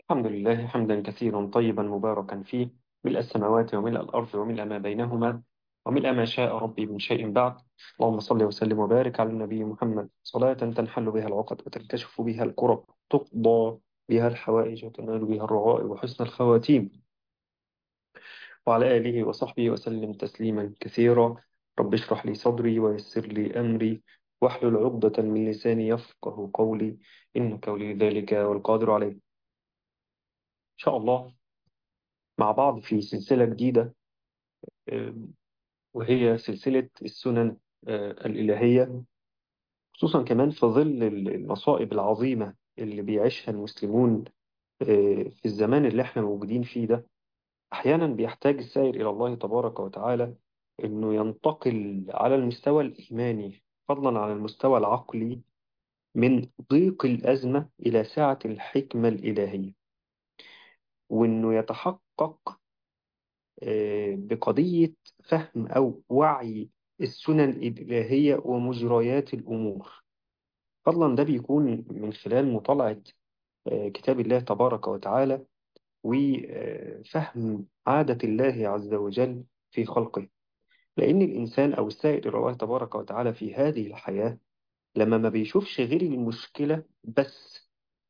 الحمد لله حمدا كثيرا طيبا مباركا فيه ملء السماوات وملء الأرض وملء ما بينهما وملء ما شاء ربي من شيء بعد اللهم صل وسلم وبارك على النبي محمد صلاة تنحل بها العقد وتنكشف بها الكرب تقضى بها الحوائج وتنال بها الرغائب وحسن الخواتيم وعلى آله وصحبه وسلم تسليما كثيرا رب اشرح لي صدري ويسر لي أمري واحلل عقدة من لساني يفقه قولي إنك ولي ذلك والقادر عليه إن شاء الله مع بعض في سلسلة جديدة آه، وهي سلسلة السنن آه، الإلهية خصوصا كمان في ظل المصائب العظيمة اللي بيعيشها المسلمون آه، في الزمان اللي احنا موجودين فيه ده أحيانا بيحتاج السائر إلى الله تبارك وتعالى إنه ينتقل على المستوى الإيماني فضلا عن المستوى العقلي من ضيق الأزمة إلى سعة الحكمة الإلهية وإنه يتحقق آه، بقضية فهم أو وعي السنن الإلهية ومجريات الأمور فضلا ده بيكون من خلال مطالعة آه، كتاب الله تبارك وتعالى وفهم عادة الله عز وجل في خلقه لأن الإنسان أو السائر إلى الله تبارك وتعالى في هذه الحياة لما ما بيشوفش غير المشكلة بس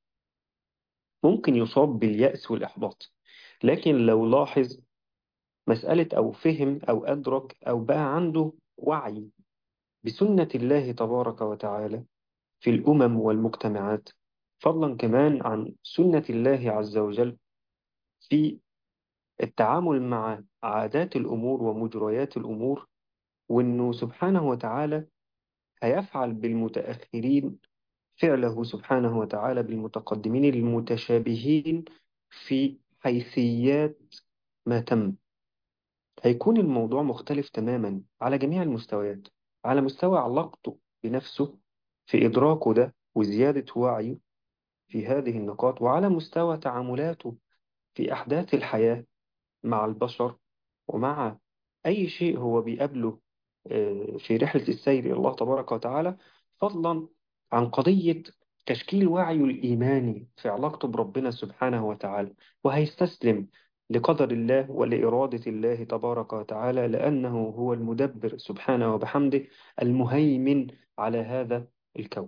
ممكن يصاب باليأس والإحباط لكن لو لاحظ مسألة أو فهم أو أدرك أو بقى عنده وعي بسنة الله تبارك وتعالى في الأمم والمجتمعات فضلا كمان عن سنة الله عز وجل في التعامل مع عادات الأمور ومجريات الأمور وأنه سبحانه وتعالى هيفعل بالمتأخرين فعله سبحانه وتعالى بالمتقدمين المتشابهين في حيثيات ما تم هيكون الموضوع مختلف تماما على جميع المستويات على مستوى علاقته بنفسه في إدراكه ده وزيادة وعيه في هذه النقاط وعلى مستوى تعاملاته في أحداث الحياة مع البشر ومع أي شيء هو بيقابله آه، في رحلة السير إلى الله تبارك وتعالى فضلا عن قضية تشكيل وعيه الإيماني في علاقته بربنا سبحانه وتعالى وهيستسلم لقدر الله ولإرادة الله تبارك وتعالى لأنه هو المدبر سبحانه وبحمده المهيمن على هذا الكون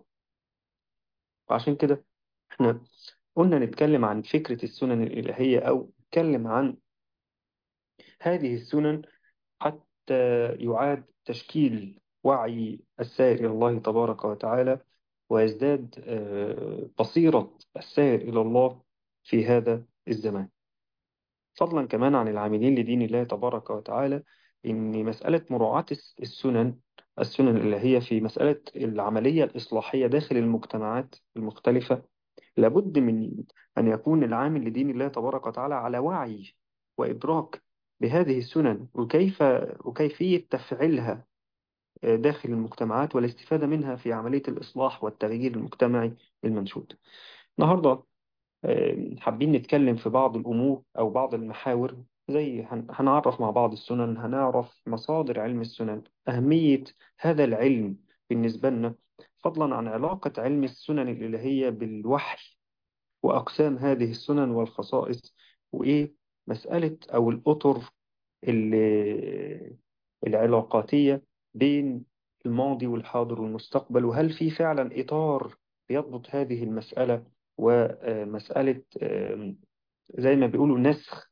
وعشان كده احنا قلنا نتكلم عن فكرة السنن الإلهية أو نتكلم عن هذه السنن حتى يعاد تشكيل وعي السائر إلى الله تبارك وتعالى ويزداد آه، بصيرة السائر إلى الله في هذا الزمان فضلا كمان عن العاملين لدين الله تبارك وتعالى إن مسألة مراعاة الس- السنن السنن الإلهية في مسألة العملية الإصلاحية داخل المجتمعات المختلفة لابد من أن يكون العامل لدين الله تبارك وتعالى على وعي وإدراك بهذه السنن وكيف وكيفية تفعيلها داخل المجتمعات والاستفادة منها في عملية الإصلاح والتغيير المجتمعي المنشود. النهاردة آه، حابين نتكلم في بعض الأمور أو بعض المحاور زي هن- هنعرف مع بعض السنن هنعرف مصادر علم السنن أهمية هذا العلم بالنسبة لنا فضلا عن علاقة علم السنن الإلهية بالوحي وأقسام هذه السنن والخصائص وإيه مسألة أو الأطر ال- العلاقاتية بين الماضي والحاضر والمستقبل وهل في فعلا إطار بيضبط هذه المسألة ومسألة آم، زي ما بيقولوا نسخ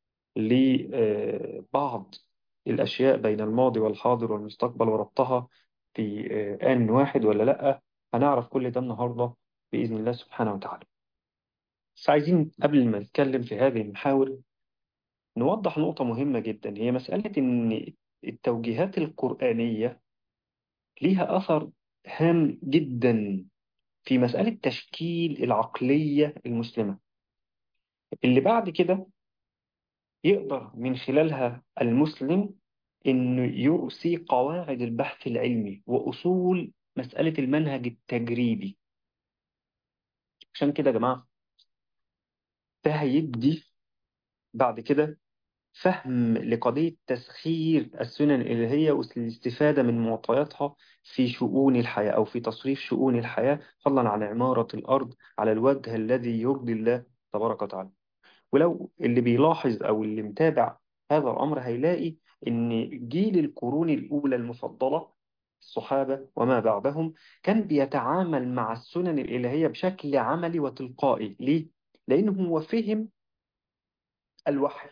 لبعض الأشياء بين الماضي والحاضر والمستقبل وربطها في آه، آن واحد ولا لأ هنعرف كل ده النهاردة بإذن الله سبحانه وتعالى بس عايزين قبل ما نتكلم في هذه المحاور نوضح نقطة مهمة جدا هي مسألة إن التوجيهات القرآنية ليها أثر هام جدا في مسألة تشكيل العقلية المسلمة اللي بعد كده يقدر من خلالها المسلم إنه يرسي قواعد البحث العلمي وأصول مسألة المنهج التجريبي عشان كده يا جماعة ده هيدي بعد كده فهم لقضية تسخير السنن الإلهية والاستفادة من معطياتها في شؤون الحياة أو في تصريف شؤون الحياة فضلا عن عمارة الأرض على الوجه الذي يرضي الله تبارك وتعالى ولو اللي بيلاحظ أو اللي متابع هذا الأمر هيلاقي إن جيل القرون الأولى المفضلة الصحابة وما بعدهم كان بيتعامل مع السنن الإلهية بشكل عملي وتلقائي ليه؟ لأنه هو فهم الوحي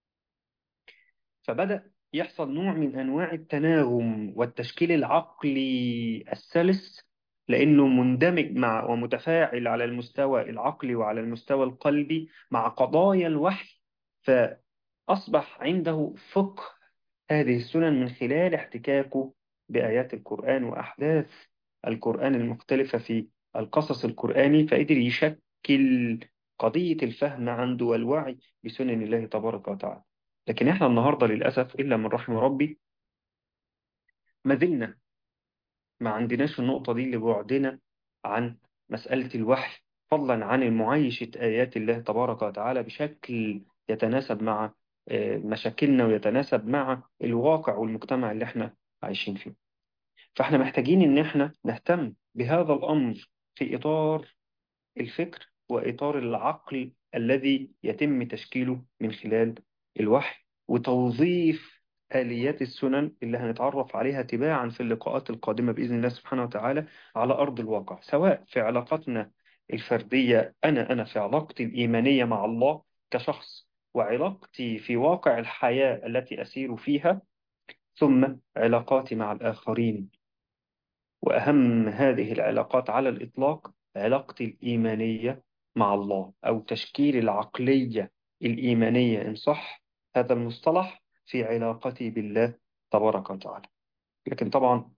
فبدأ يحصل نوع من أنواع التناغم والتشكيل العقلي السلس لأنه مندمج مع ومتفاعل على المستوى العقلي وعلى المستوى القلبي مع قضايا الوحي فأصبح عنده فقه هذه السنن من خلال احتكاكه بآيات القرآن وأحداث القرآن المختلفة في القصص القرآني فقدر يشكل قضية الفهم عنده والوعي بسنن الله تبارك وتعالى لكن احنا النهاردة للأسف إلا من رحم ربي ما زلنا ما عندناش النقطة دي لبعدنا عن مسألة الوحي فضلا عن معايشة آيات الله تبارك وتعالى بشكل يتناسب مع مشاكلنا ويتناسب مع الواقع والمجتمع اللي احنا عايشين فيه فاحنا محتاجين ان احنا نهتم بهذا الأمر في إطار الفكر وإطار العقل الذي يتم تشكيله من خلال الوحي وتوظيف آليات السنن اللي هنتعرف عليها تباعا في اللقاءات القادمة بإذن الله سبحانه وتعالى على أرض الواقع سواء في علاقتنا الفردية أنا أنا في علاقتي الإيمانية مع الله كشخص وعلاقتي في واقع الحياة التي أسير فيها ثم علاقاتي مع الآخرين وأهم هذه العلاقات على الإطلاق علاقتي الإيمانية مع الله أو تشكيل العقلية الإيمانية إن صح هذا المصطلح في علاقتي بالله تبارك وتعالى لكن طبعا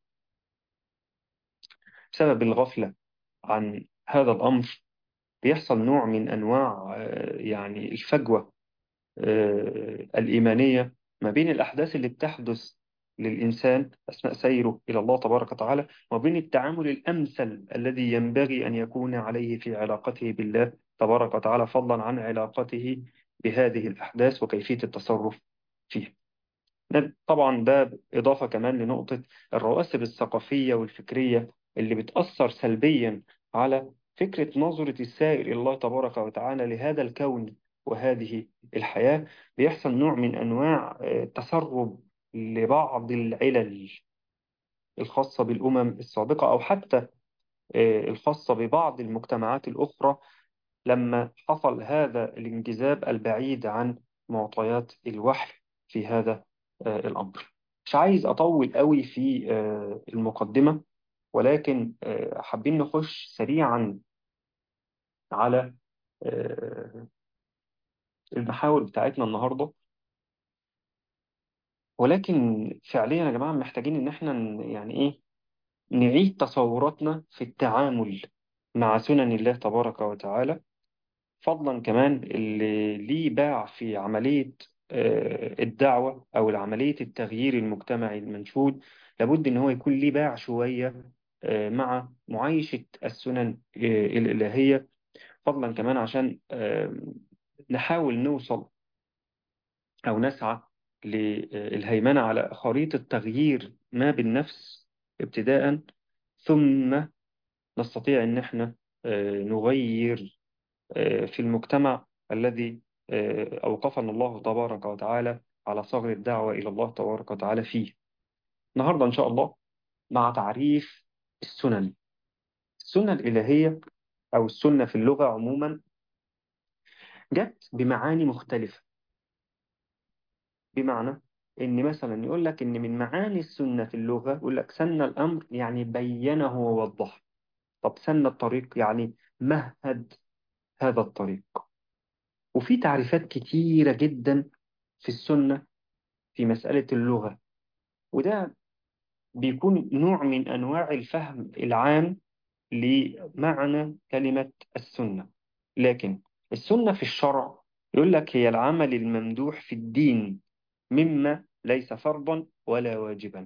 بسبب الغفلة عن هذا الأمر بيحصل نوع من أنواع يعني الفجوة الإيمانية ما بين الأحداث اللي بتحدث للإنسان أثناء سيره إلى الله تبارك وتعالى وبين التعامل الأمثل الذي ينبغي أن يكون عليه في علاقته بالله تبارك وتعالى فضلا عن علاقته بهذه الأحداث وكيفية التصرف فيها طبعا ده إضافة كمان لنقطة الرواسب الثقافية والفكرية اللي بتأثر سلبيا على فكرة نظرة السائر إلى الله تبارك وتعالى لهذا الكون وهذه الحياة بيحصل نوع من أنواع تسرب لبعض العلل الخاصة بالأمم السابقة أو حتى الخاصة ببعض المجتمعات الأخرى لما حصل هذا الانجذاب البعيد عن معطيات الوحي في هذا الأمر مش عايز أطول قوي في المقدمة ولكن حابين نخش سريعا على المحاور بتاعتنا النهاردة ولكن فعليا يا جماعة محتاجين إن احنا يعني إيه نعيد تصوراتنا في التعامل مع سنن الله تبارك وتعالى فضلا كمان اللي ليه باع في عملية الدعوة أو عملية التغيير المجتمعي المنشود لابد إن هو يكون ليه باع شوية مع معايشة السنن الإلهية فضلا كمان عشان نحاول نوصل أو نسعى للهيمنة على خريطة تغيير ما بالنفس ابتداء ثم نستطيع أن احنا نغير في المجتمع الذي أوقفنا الله تبارك وتعالى على صغر الدعوة إلى الله تبارك وتعالى فيه النهاردة إن شاء الله مع تعريف السنن السنة الإلهية أو السنة في اللغة عموما جت بمعاني مختلفة بمعنى إن مثلا يقول لك إن من معاني السنة في اللغة يقول لك سن الأمر يعني بينه ووضحه طب سن الطريق يعني مهد هذا الطريق وفي تعريفات كتيرة جدا في السنة في مسألة اللغة وده بيكون نوع من أنواع الفهم العام لمعنى كلمة السنة لكن السنة في الشرع يقول لك هي العمل الممدوح في الدين مما ليس فرضا ولا واجبا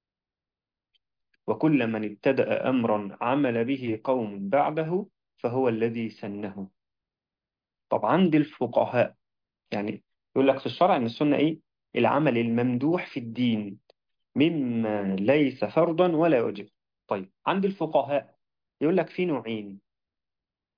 وكل من ابتدأ أمرا عمل به قوم بعده فهو الذي سنه طب عند الفقهاء يعني يقول لك في الشرع ان السنة ايه العمل الممدوح في الدين مما ليس فرضا ولا واجب طيب عند الفقهاء يقول لك في نوعين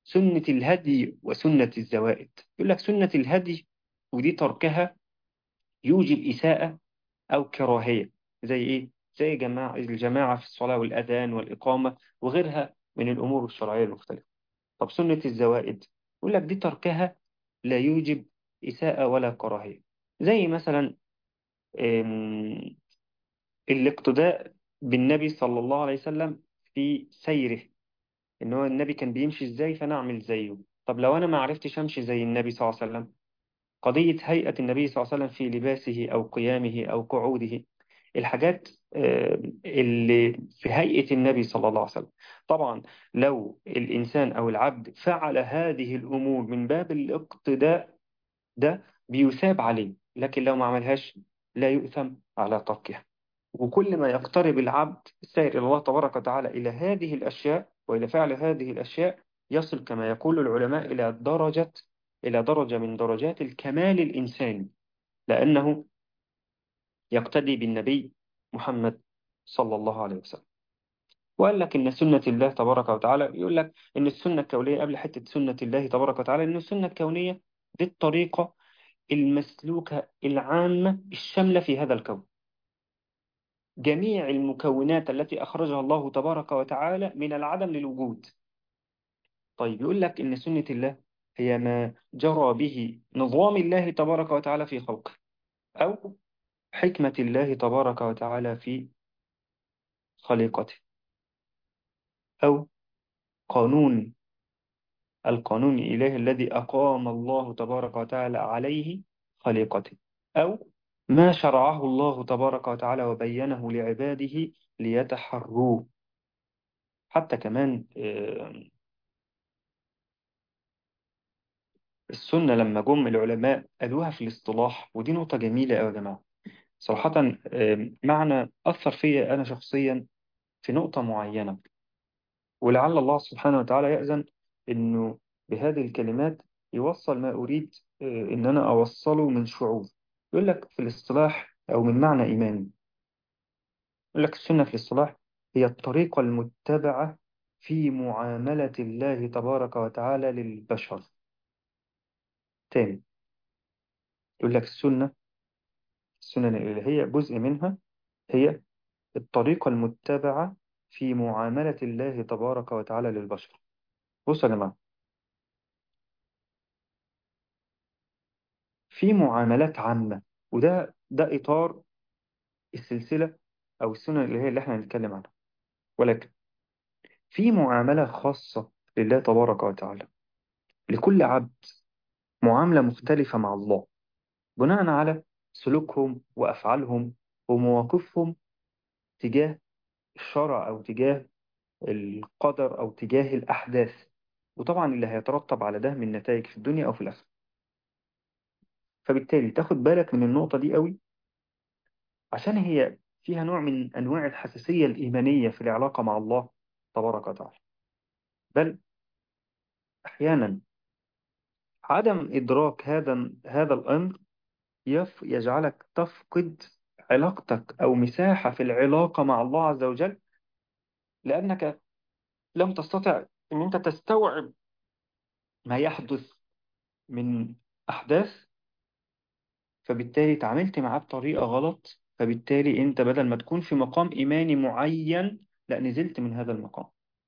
سنة الهدي وسنة الزوائد يقول لك سنة الهدي ودي تركها يوجب إساءة أو كراهية زي إيه؟ زي جماعة الجماعة في الصلاة والأذان والإقامة وغيرها من الأمور الشرعية المختلفة طب سنة الزوائد يقول لك دي تركها لا يوجب إساءة ولا كراهية زي مثلا أم، الاقتداء بالنبي صلى الله عليه وسلم في سيره إن هو النبي كان بيمشي إزاي فأنا أعمل زيه طب لو أنا ما عرفتش أمشي زي النبي صلى الله عليه وسلم قضية هيئة النبي صلى الله عليه وسلم في لباسه أو قيامه أو قعوده الحاجات آه، اللي في هيئة النبي صلى الله عليه وسلم طبعا لو الإنسان أو العبد فعل هذه الأمور من باب الاقتداء ده بيثاب عليه لكن لو ما عملهاش لا يؤثم على تركها وكل ما يقترب العبد السائر إلى الله تبارك وتعالى إلى هذه الأشياء وإلى فعل هذه الأشياء يصل كما يقول العلماء إلى درجة إلى درجة من درجات الكمال الإنساني لأنه يقتدي بالنبي محمد صلى الله عليه وسلم وقال لك إن سنة الله تبارك وتعالى يقول لك إن السنة الكونية قبل حتة سنة الله تبارك وتعالى إن السنة الكونية دي الطريقة المسلوكة العامة الشاملة في هذا الكون جميع المكونات التي أخرجها الله تبارك وتعالى من العدم للوجود طيب يقول لك إن سنة الله هي ما جرى به نظام الله تبارك وتعالى في خلقه أو حكمة الله تبارك وتعالى في خليقته أو قانون القانون الإلهي الذي أقام الله تبارك وتعالى عليه خليقته أو ما شرعه الله تبارك وتعالى وبينه لعباده ليتحروه حتى كمان آه، السنة لما جم العلماء قالوها في الاصطلاح ودي نقطة جميلة أوي يا جماعة صراحة آه، معنى أثر فيا أنا شخصيا في نقطة معينة ولعل الله سبحانه وتعالى يأذن إنه بهذه الكلمات يوصل ما أريد آه، إن أنا أوصله من شعور يقول لك في الاصطلاح أو من معنى إيماني يقول لك السنة في الاصطلاح هي الطريقة المتبعة في معاملة الله تبارك وتعالى للبشر تاني يقول لك السنة السنن الإلهية جزء منها هي الطريقة المتبعة في معاملة الله تبارك وتعالى للبشر بصوا يا جماعة في معاملات عامة وده ده إطار السلسلة أو السنن الإلهية اللي احنا هنتكلم عنها ولكن في معاملة خاصة لله تبارك وتعالى لكل عبد معاملة مختلفة مع الله بناء على سلوكهم وأفعالهم ومواقفهم تجاه الشرع أو تجاه القدر أو تجاه الأحداث وطبعا اللي هيترتب على ده من نتائج في الدنيا أو في الآخرة فبالتالي تاخد بالك من النقطة دي قوي عشان هي فيها نوع من أنواع الحساسية الإيمانية في العلاقة مع الله تبارك وتعالى بل أحيانا عدم إدراك هذا هذا الأمر يف يجعلك تفقد علاقتك أو مساحة في العلاقة مع الله عز وجل لأنك لم تستطع أن أنت تستوعب ما يحدث من أحداث فبالتالي تعاملت معاه بطريقة غلط فبالتالي أنت بدل ما تكون في مقام إيماني معين لا نزلت من هذا المقام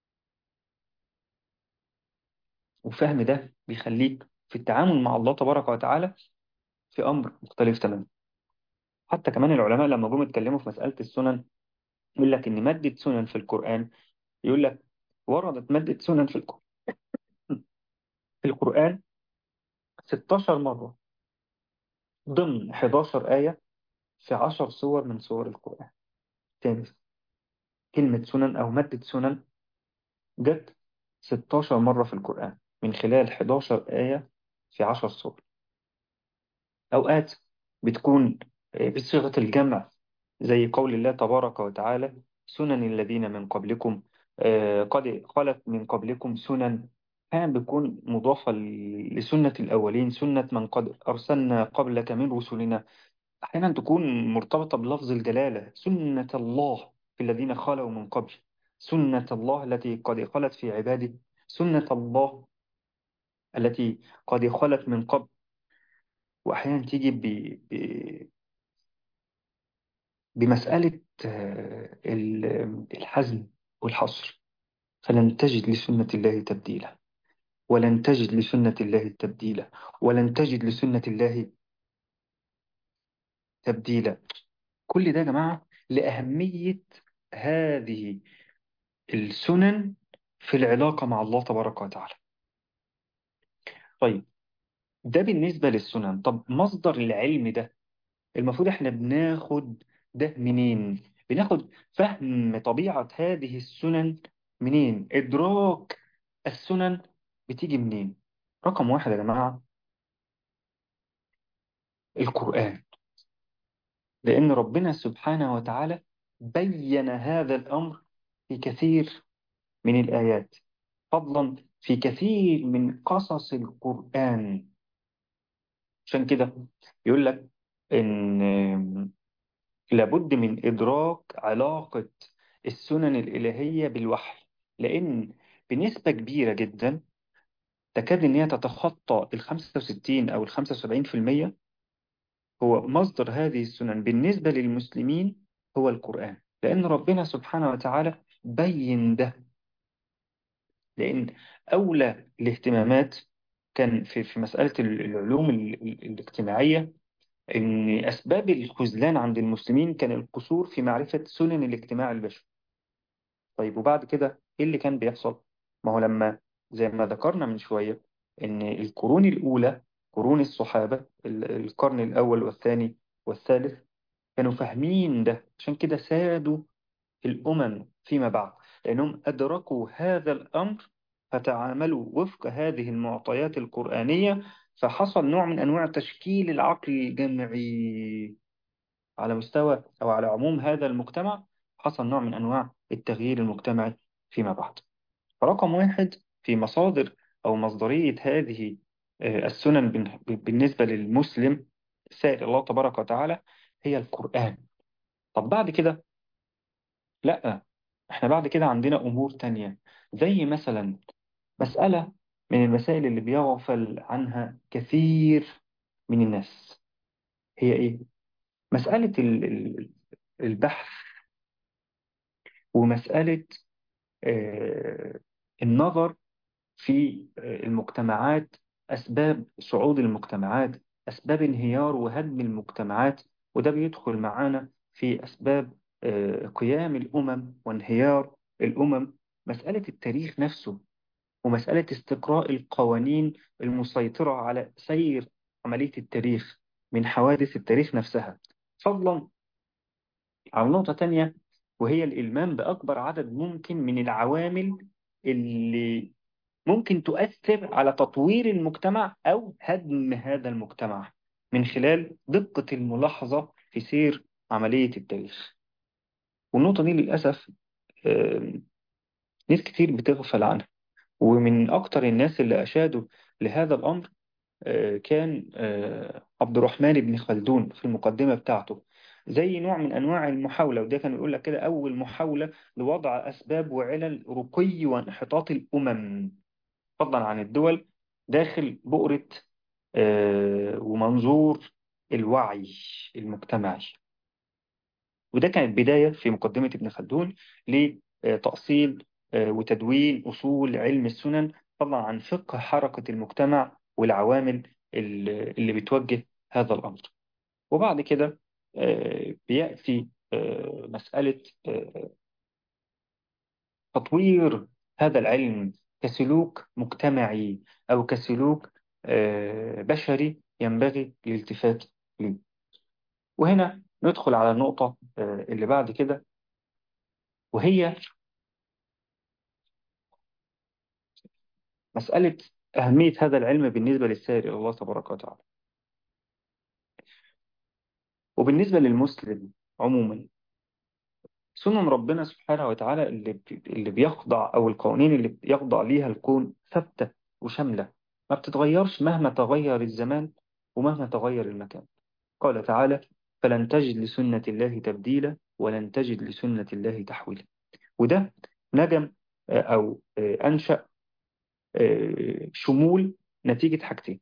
وفهم ده بيخليك في التعامل مع الله تبارك وتعالى في أمر مختلف تماما حتى كمان العلماء لما جم اتكلموا في مسألة السنن يقول لك إن مادة سنن في القرآن يقول لك وردت مادة سنن في القرآن في القرآن 16 مرة ضمن 11 آية في 10 سور من سور القرآن تاني كلمة سنن أو مادة سنن جت 16 مرة في القرآن من خلال 11 آية في 10 سور أوقات بتكون بصيغة الجمع زي قول الله تبارك وتعالى سنن الذين من قبلكم آه، قد خلت من قبلكم سنن كان بيكون مضافة لسنة الأولين سنة من قد أرسلنا قبلك من رسلنا أحيانا تكون مرتبطة بلفظ الجلالة سنة الله في الذين خلوا من قبل سنة الله التي قد خلت في عباده سنة الله التي قد خلت من قبل وأحيانا تيجي ب... ب... بمسألة آه، ال- الحزم والحصر فلن تجد لسنة الله تبديلا ولن تجد لسنة الله تبديلا ولن تجد لسنة الله تبديلا كل ده يا جماعة لأهمية هذه السنن في العلاقة مع الله تبارك وتعالى طيب ده بالنسبة للسنن طب مصدر العلم ده المفروض احنا بناخد ده منين بناخد فهم طبيعة هذه السنن منين إدراك السنن بتيجي منين رقم واحد يا جماعة القرآن لأن ربنا سبحانه وتعالى بين هذا الأمر في كثير من الآيات فضلا في كثير من قصص القرآن عشان كده يقول لك إن لابد من إدراك علاقة السنن الإلهية بالوحي لأن بنسبة كبيرة جدا تكاد إن هي تتخطى ال 65 أو ال 75% هو مصدر هذه السنن بالنسبة للمسلمين هو القرآن لأن ربنا سبحانه وتعالى بين ده لأن أولى الاهتمامات كان في في مسألة العلوم ال- ال- الاجتماعية إن أسباب الخذلان عند المسلمين كان القصور في معرفة سنن الاجتماع البشري طيب وبعد كده إيه اللي كان بيحصل؟ ما هو لما زي ما ذكرنا من شوية إن القرون الأولى قرون الصحابة ال- القرن الأول والثاني والثالث كانوا فاهمين ده عشان كده سادوا الأمم فيما بعد لأنهم أدركوا هذا الأمر فتعاملوا وفق هذه المعطيات القرآنية فحصل نوع من أنواع تشكيل العقل الجمعي على مستوى أو على عموم هذا المجتمع حصل نوع من أنواع التغيير المجتمعي فيما بعد فرقم واحد في مصادر أو مصدرية هذه آه، السنن بن- بالنسبة للمسلم سائر الله تبارك وتعالى هي القرآن طب بعد كده لا احنا بعد كده عندنا أمور تانية زي مثلا مسألة من المسائل اللي بيغفل عنها كثير من الناس هي إيه؟ مسألة ال- ال- البحث ومسألة آه، النظر في آه، المجتمعات أسباب صعود المجتمعات أسباب انهيار وهدم المجتمعات وده بيدخل معانا في أسباب آه، قيام الأمم وانهيار الأمم مسألة التاريخ نفسه ومسألة استقراء القوانين المسيطرة على سير عملية التاريخ من حوادث التاريخ نفسها فضلا عن نقطة تانية وهي الإلمام بأكبر عدد ممكن من العوامل اللي ممكن تؤثر على تطوير المجتمع أو هدم هذا المجتمع من خلال دقة الملاحظة في سير عملية التاريخ والنقطة دي للأسف آم، ناس كتير بتغفل عنها ومن أكتر الناس اللي أشادوا لهذا الأمر آه، كان آه، عبد الرحمن بن خلدون في المقدمة بتاعته زي نوع من أنواع المحاولة وده كان يقول لك كده أول محاولة لوضع أسباب وعلل رقي وانحطاط الأمم فضلا عن الدول داخل بؤرة آه، ومنظور الوعي المجتمعي وده كانت بداية في مقدمة ابن خلدون لتأصيل آه، وتدوين أصول علم السنن طبعا عن فقه حركة المجتمع والعوامل اللي اللي بتوجه هذا الأمر وبعد كده آه، بيأتي آه، مسألة آه، تطوير هذا العلم كسلوك مجتمعي أو كسلوك آه، بشري ينبغي الالتفات ليه وهنا ندخل على النقطة آه، اللي بعد كده وهي مسألة أهمية هذا العلم بالنسبة للسائر إلى الله تبارك وتعالى وبالنسبة للمسلم عموما سنن ربنا سبحانه وتعالى اللي بي- اللي بيخضع أو القوانين اللي بيخضع ليها الكون ثابتة وشاملة ما بتتغيرش مهما تغير الزمان ومهما تغير المكان قال تعالى فلن تجد لسنة الله تبديلا ولن تجد لسنة الله تحويلا وده نجم آه، أو آه، أنشأ آه، شمول نتيجة حاجتين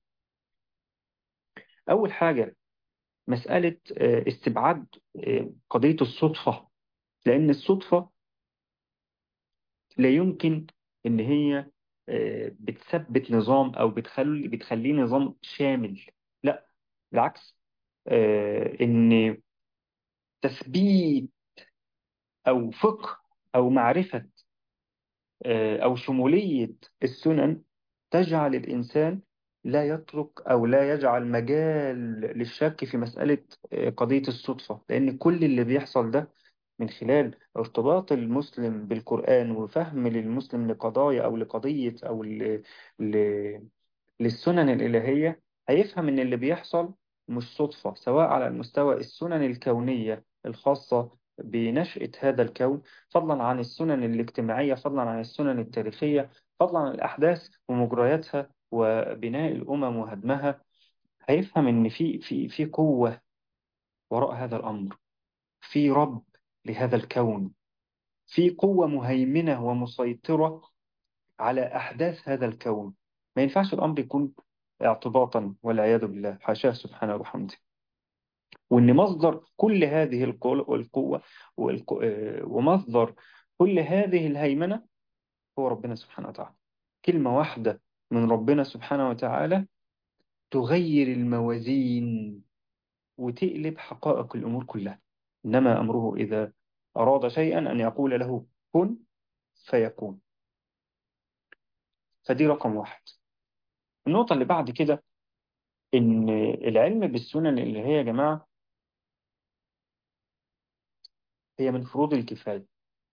أول حاجة مسألة آه، استبعاد آه، قضية الصدفة لأن الصدفة لا يمكن إن هي آه، بتثبت نظام أو بتخلي بتخليه نظام شامل لا بالعكس آه، إن تثبيت أو فقه أو معرفة آه، أو شمولية السنن تجعل الإنسان لا يترك أو لا يجعل مجال للشك في مسألة آه، قضية الصدفة لأن كل اللي بيحصل ده من خلال ارتباط المسلم بالقرآن وفهم للمسلم لقضايا أو لقضية أو ل... ل... للسنن الإلهية هيفهم إن اللي بيحصل مش صدفة سواء على المستوى السنن الكونية الخاصة بنشأة هذا الكون فضلا عن السنن الاجتماعية فضلا عن السنن التاريخية فضلا عن الأحداث ومجرياتها وبناء الأمم وهدمها هيفهم إن في في في قوة وراء هذا الأمر في رب لهذا الكون في قوة مهيمنة ومسيطرة على أحداث هذا الكون ما ينفعش الأمر يكون اعتباطا والعياذ بالله حاشاه سبحانه وبحمده وإن مصدر كل هذه القو- القوة والق- آه، ومصدر كل هذه الهيمنة هو ربنا سبحانه وتعالى كلمة واحدة من ربنا سبحانه وتعالى تغير الموازين وتقلب حقائق الأمور كلها إنما أمره إذا أراد شيئا أن يقول له كن فيكون فدي رقم واحد النقطة اللي بعد كده إن العلم بالسنن اللي هي يا جماعة هي من فروض الكفاية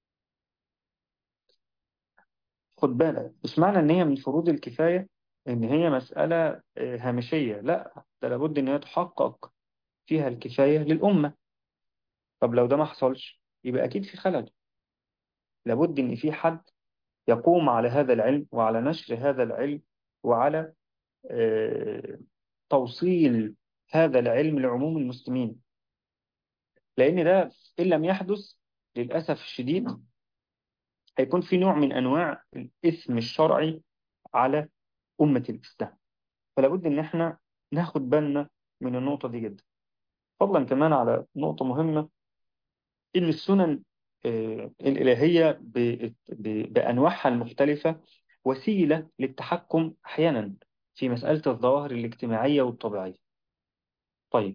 خد بالك مش معنى إن هي من فروض الكفاية إن هي مسألة آه، هامشية لا ده لابد إن هي تحقق فيها الكفاية للأمة طب لو ده ما حصلش يبقى أكيد في خلل لابد إن في حد يقوم على هذا العلم وعلى نشر هذا العلم وعلى آه، توصيل هذا العلم لعموم المسلمين لأن ده إن لم يحدث للأسف الشديد هيكون في نوع من أنواع الإثم الشرعي على أمة الإسلام فلا بد إن إحنا ناخد بالنا من النقطة دي جدا فضلا كمان على نقطة مهمة إن السنن آه، الإلهية ب- ب- بأنواعها المختلفة وسيلة للتحكم أحيانا في مسألة الظواهر الاجتماعية والطبيعية طيب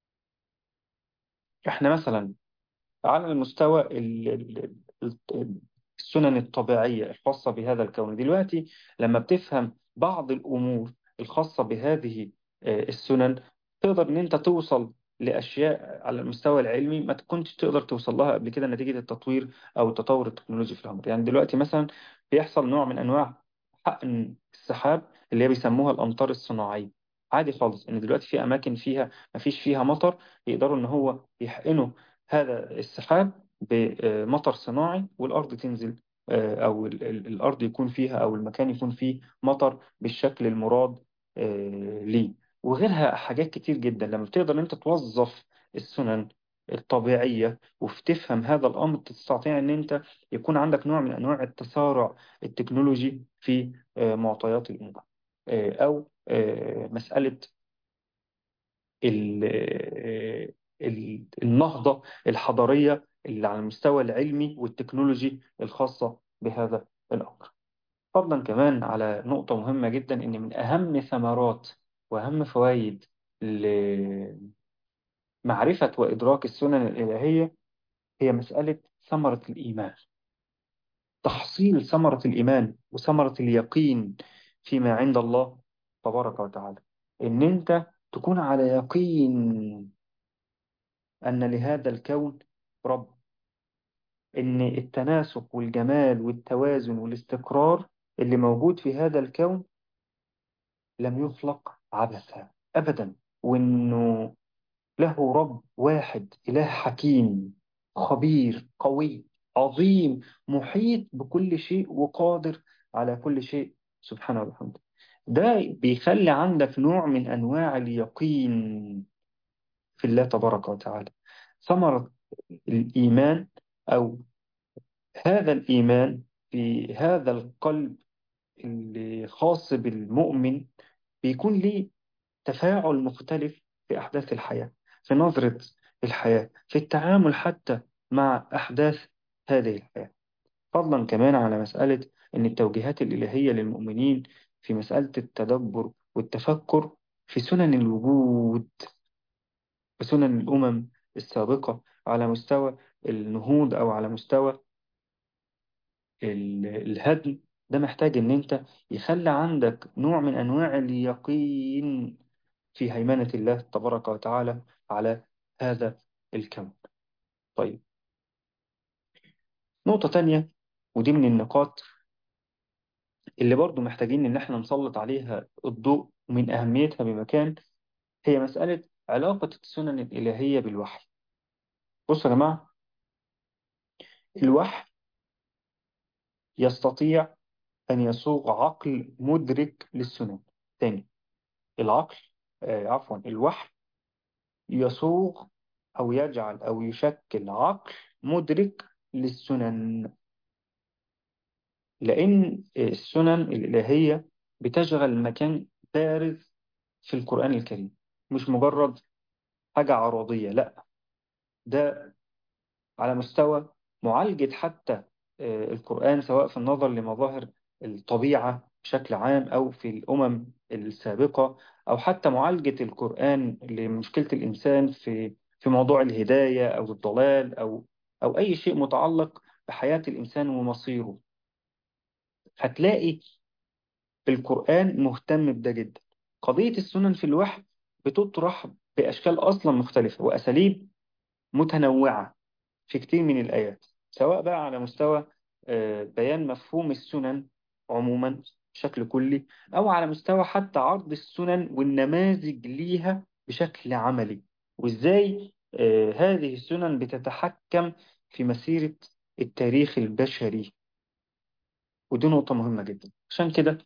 إحنا مثلا على المستوى ال- ال- ال- السنن الطبيعية الخاصة بهذا الكون دلوقتي لما بتفهم بعض الأمور الخاصة بهذه آه، السنن تقدر إن أنت توصل لأشياء على المستوى العلمي ما كنتش تقدر توصل لها قبل كده نتيجة التطوير أو التطور التكنولوجي في الأمر يعني دلوقتي مثلا بيحصل نوع من أنواع حقن السحاب اللي هي بيسموها الأمطار الصناعية عادي خالص إن دلوقتي في أماكن فيها ما فيش فيها مطر يقدروا إن هو يحقنوا هذا السحاب بمطر صناعي والأرض تنزل آه، أو ال- ال- الأرض يكون فيها أو المكان يكون فيه مطر بالشكل المراد آه، ليه وغيرها حاجات كتير جدا لما بتقدر أنت توظف السنن الطبيعية وتفهم هذا الأمر تستطيع أن أنت يكون عندك نوع من أنواع التسارع التكنولوجي في آه، معطيات الأمور آه، أو آه، مسألة ال- ال- النهضة الحضارية اللي على المستوى العلمي والتكنولوجي الخاصة بهذا الأمر فضلا كمان على نقطة مهمة جدا إن من أهم ثمرات وأهم فوائد لمعرفة وإدراك السنن الإلهية هي مسألة ثمرة الإيمان تحصيل ثمرة الإيمان وثمرة اليقين فيما عند الله تبارك وتعالى إن أنت تكون على يقين أن لهذا الكون رب إن التناسق والجمال والتوازن والاستقرار اللي موجود في هذا الكون لم يخلق عبثا أبدا وإنه له رب واحد إله حكيم خبير قوي عظيم محيط بكل شيء وقادر على كل شيء سبحانه وبحمده ده بيخلي عندك نوع من أنواع اليقين في الله تبارك وتعالى ثمرة الإيمان أو هذا الإيمان في هذا القلب اللي خاص بالمؤمن بيكون ليه تفاعل مختلف في أحداث الحياة في نظرة الحياة في التعامل حتى مع أحداث هذه الحياة فضلا كمان على مسألة أن التوجيهات الإلهية للمؤمنين في مسألة التدبر والتفكر في سنن الوجود وسنن الأمم السابقة على مستوى النهوض أو على مستوى ال- الهدم ده محتاج إن أنت يخلي عندك نوع من أنواع اليقين في هيمنة الله تبارك وتعالى على هذا الكون طيب نقطة تانية ودي من النقاط اللي برضو محتاجين إن احنا نسلط عليها الضوء ومن أهميتها بمكان هي مسألة علاقة السنن الإلهية بالوحي بصوا يا جماعة الوحي يستطيع أن يصوغ عقل مدرك للسنن تاني العقل آه عفوا الوحي يصوغ أو يجعل أو يشكل عقل مدرك للسنن لأن السنن الإلهية بتشغل مكان بارز في القرآن الكريم مش مجرد حاجة عرضية لا ده على مستوى معالجة حتى آه، القرآن سواء في النظر لمظاهر الطبيعة بشكل عام أو في الأمم السابقة أو حتى معالجة القرآن لمشكلة الإنسان في في موضوع الهداية أو الضلال أو أو أي شيء متعلق بحياة الإنسان ومصيره هتلاقي القرآن مهتم بده جدا قضية السنن في الوحي بتطرح بأشكال أصلا مختلفة وأساليب متنوعة في كتير من الآيات سواء بقى على مستوى آه، بيان مفهوم السنن عموما بشكل كلي أو على مستوى حتى عرض السنن والنماذج ليها بشكل عملي وإزاي آه، هذه السنن بتتحكم في مسيرة التاريخ البشري ودي نقطة مهمة جدا عشان كده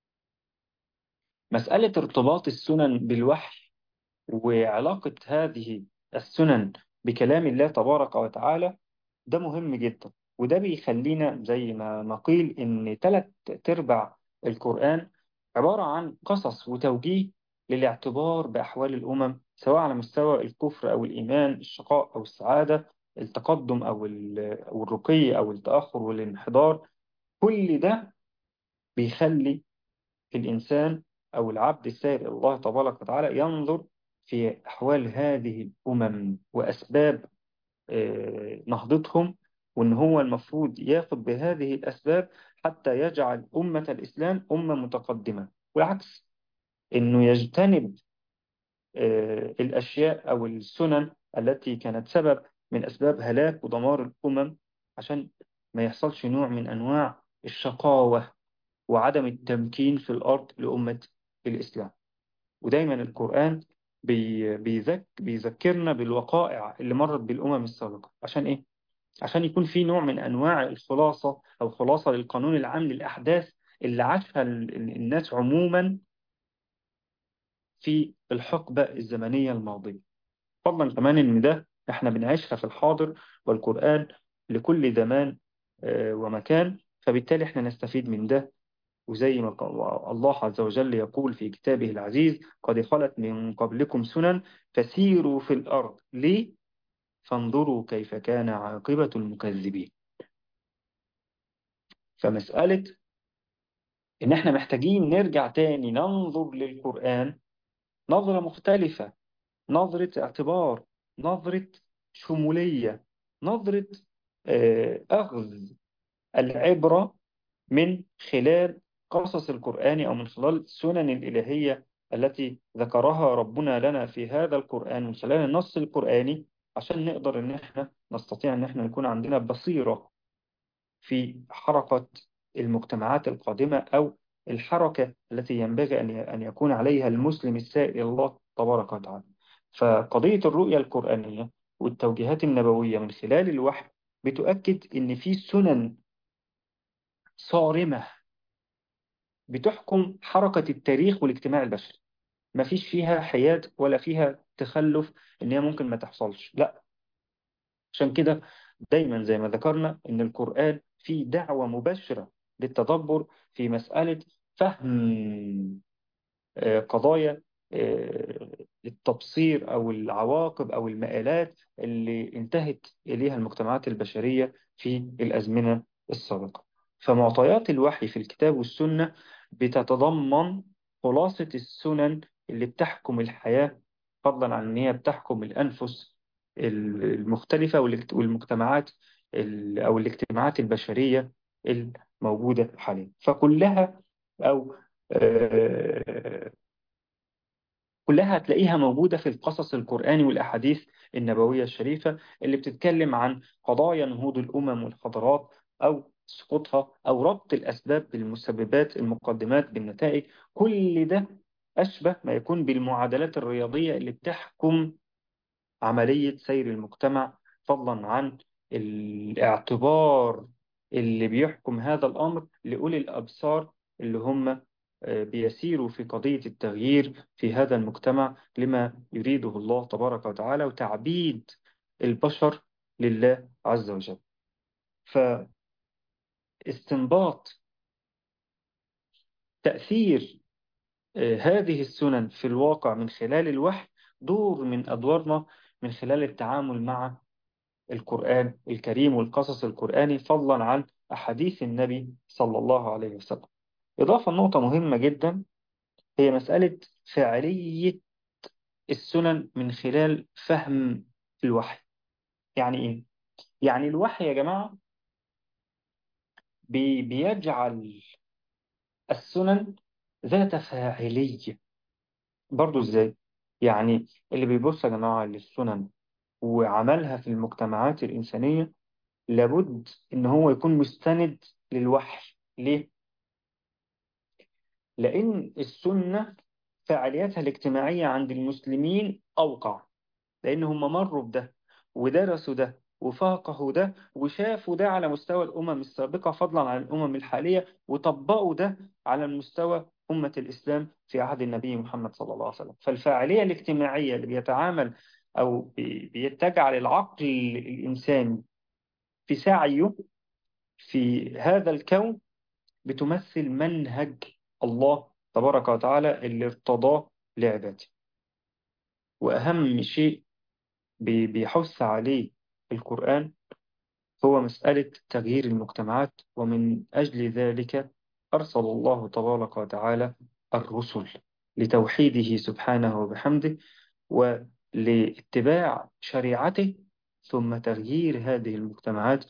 مسألة ارتباط السنن بالوحي وعلاقة هذه السنن بكلام الله تبارك وتعالى ده مهم جدا وده بيخلينا زي ما ما قيل إن ثلاث أرباع القرآن عبارة عن قصص وتوجيه للاعتبار بأحوال الأمم سواء على مستوى الكفر أو الإيمان الشقاء أو السعادة التقدم أو ال- أو الرقي أو التأخر والانحدار كل ده بيخلي الإنسان أو العبد السائر إلى الله تبارك وتعالى ينظر في أحوال هذه الأمم وأسباب آه، نهضتهم وإن هو المفروض ياخد بهذه الأسباب حتى يجعل أمة الإسلام أمة متقدمة والعكس إنه يجتنب آه، الأشياء أو السنن التي كانت سبب من أسباب هلاك ودمار الأمم عشان ما يحصلش نوع من أنواع الشقاوة وعدم التمكين في الأرض لأمة الإسلام ودايما القرآن بي بيذك بيذكرنا بالوقائع اللي مرت بالأمم السابقة عشان إيه؟ عشان يكون في نوع من أنواع الخلاصة أو خلاصة للقانون العام للأحداث اللي عاشها ال- ال- الناس عموما في الحقبة الزمنية الماضية فضلا كمان إن ده إحنا بنعيشها في الحاضر والقرآن لكل زمان آه، ومكان فبالتالي إحنا نستفيد من ده وزي ما قال- الله عز وجل يقول في كتابه العزيز قد خلت من قبلكم سنن فسيروا في الأرض ليه؟ فانظروا كيف كان عاقبة المكذبين فمسألة إن إحنا محتاجين نرجع تاني ننظر للقرآن نظرة مختلفة نظرة اعتبار نظرة شمولية نظرة آه، أخذ العبرة من خلال قصص القرآن أو من خلال السنن الإلهية التي ذكرها ربنا لنا في هذا القرآن من خلال النص القرآني عشان نقدر إن إحنا نستطيع إن إحنا يكون عندنا بصيرة في حركة المجتمعات القادمة أو الحركة التي ينبغي أن أن يكون عليها المسلم السائر إلى الله تبارك وتعالى فقضية الرؤية القرآنية والتوجيهات النبوية من خلال الوحي بتؤكد إن في سنن صارمة بتحكم حركة التاريخ والاجتماع البشري ما فيش فيها حياد ولا فيها تخلف إن هي ممكن ما تحصلش لا عشان كده دايما زي ما ذكرنا إن القرآن فيه دعوة مباشرة للتدبر في مسألة فهم آه، قضايا آه، التبصير أو العواقب أو المآلات اللي انتهت إليها المجتمعات البشرية في الأزمنة السابقة فمعطيات الوحي في الكتاب والسنة بتتضمن خلاصة السنن اللي بتحكم الحياة فضلا عن أن هي بتحكم الأنفس المختلفة والاجت- والمجتمعات ال- أو الاجتماعات البشرية الموجودة حاليا فكلها أو آه، كلها هتلاقيها موجودة في القصص القرآني والأحاديث النبوية الشريفة اللي بتتكلم عن قضايا نهوض الأمم والحضارات أو سقوطها أو ربط الأسباب بالمسببات المقدمات بالنتائج كل ده أشبه ما يكون بالمعادلات الرياضية اللي بتحكم عملية سير المجتمع فضلا عن الاعتبار اللي بيحكم هذا الأمر لأولي الأبصار اللي هم آه، بيسيروا في قضية التغيير في هذا المجتمع لما يريده الله تبارك وتعالى وتعبيد البشر لله عز وجل فاستنباط تأثير آه، هذه السنن في الواقع من خلال الوحي دور من أدوارنا من خلال التعامل مع القرآن الكريم والقصص القرآني فضلا عن أحاديث النبي صلى الله عليه وسلم إضافة نقطة مهمة جدا هي مسألة فعالية السنن من خلال فهم الوحي يعني إيه؟ يعني الوحي يا جماعة بي بيجعل السنن ذات فاعلية برضو إزاي؟ يعني اللي بيبص يا جماعة للسنن وعملها في المجتمعات الإنسانية لابد إن هو يكون مستند للوحي ليه؟ لأن السنة فعالياتها الاجتماعية عند المسلمين أوقع لأن هم مروا بده ودرسوا ده وفاقهوا ده وشافوا ده على مستوى الأمم السابقة فضلا عن الأمم الحالية وطبقوا ده على المستوى أمة الإسلام في عهد النبي محمد صلى الله عليه وسلم فالفاعلية الاجتماعية اللي بيتعامل أو بي- بيتجعل العقل الإنساني في سعيه في هذا الكون بتمثل منهج الله تبارك وتعالى اللي ارتضاه لعباده وأهم شيء بي- بيحث عليه القرآن هو مسألة تغيير المجتمعات ومن أجل ذلك أرسل الله تبارك وتعالى الرسل لتوحيده سبحانه وبحمده ولاتباع شريعته ثم تغيير هذه المجتمعات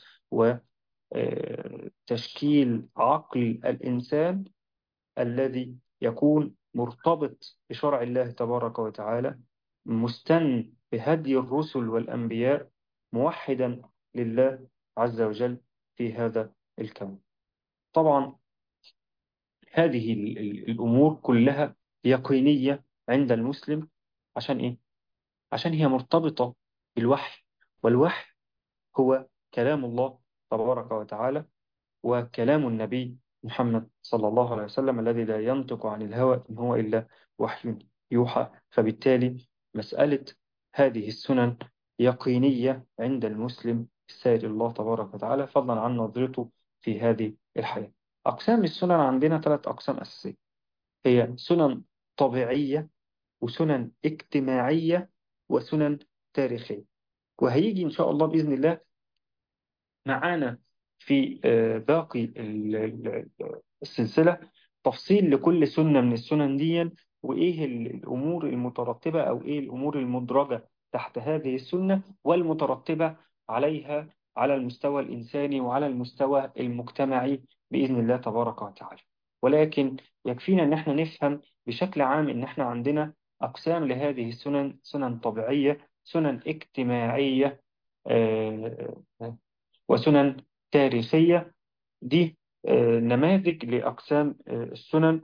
وتشكيل عقل الإنسان الذي يكون مرتبط بشرع الله تبارك وتعالى مستن بهدي الرسل والأنبياء موحدا لله عز وجل في هذا الكون طبعا هذه ال- ال- الأمور كلها يقينية عند المسلم عشان إيه؟ عشان هي مرتبطة بالوحي والوحي هو كلام الله تبارك وتعالى وكلام النبي محمد صلى الله عليه وسلم الذي لا ينطق عن الهوى إن هو إلا وحي يوحى فبالتالي مسألة هذه السنن يقينية عند المسلم السائر الله تبارك وتعالى فضلا عن نظرته في هذه الحياة أقسام السنن عندنا ثلاث أقسام أساسية هي سنن طبيعية وسنن اجتماعية وسنن تاريخية وهيجي إن شاء الله بإذن الله معانا في آه، باقي ال- ال- السلسلة تفصيل لكل سنة من السنن دي وإيه ال- الأمور المترتبة أو إيه الأمور المدرجة تحت هذه السنة والمترتبة عليها على المستوى الإنساني وعلى المستوى المجتمعي بإذن الله تبارك وتعالى ولكن يكفينا إن احنا نفهم بشكل عام إن احنا عندنا أقسام لهذه السنن سنن طبيعية سنن اجتماعية آه، وسنن تاريخية دي آه، نماذج لأقسام آه، السنن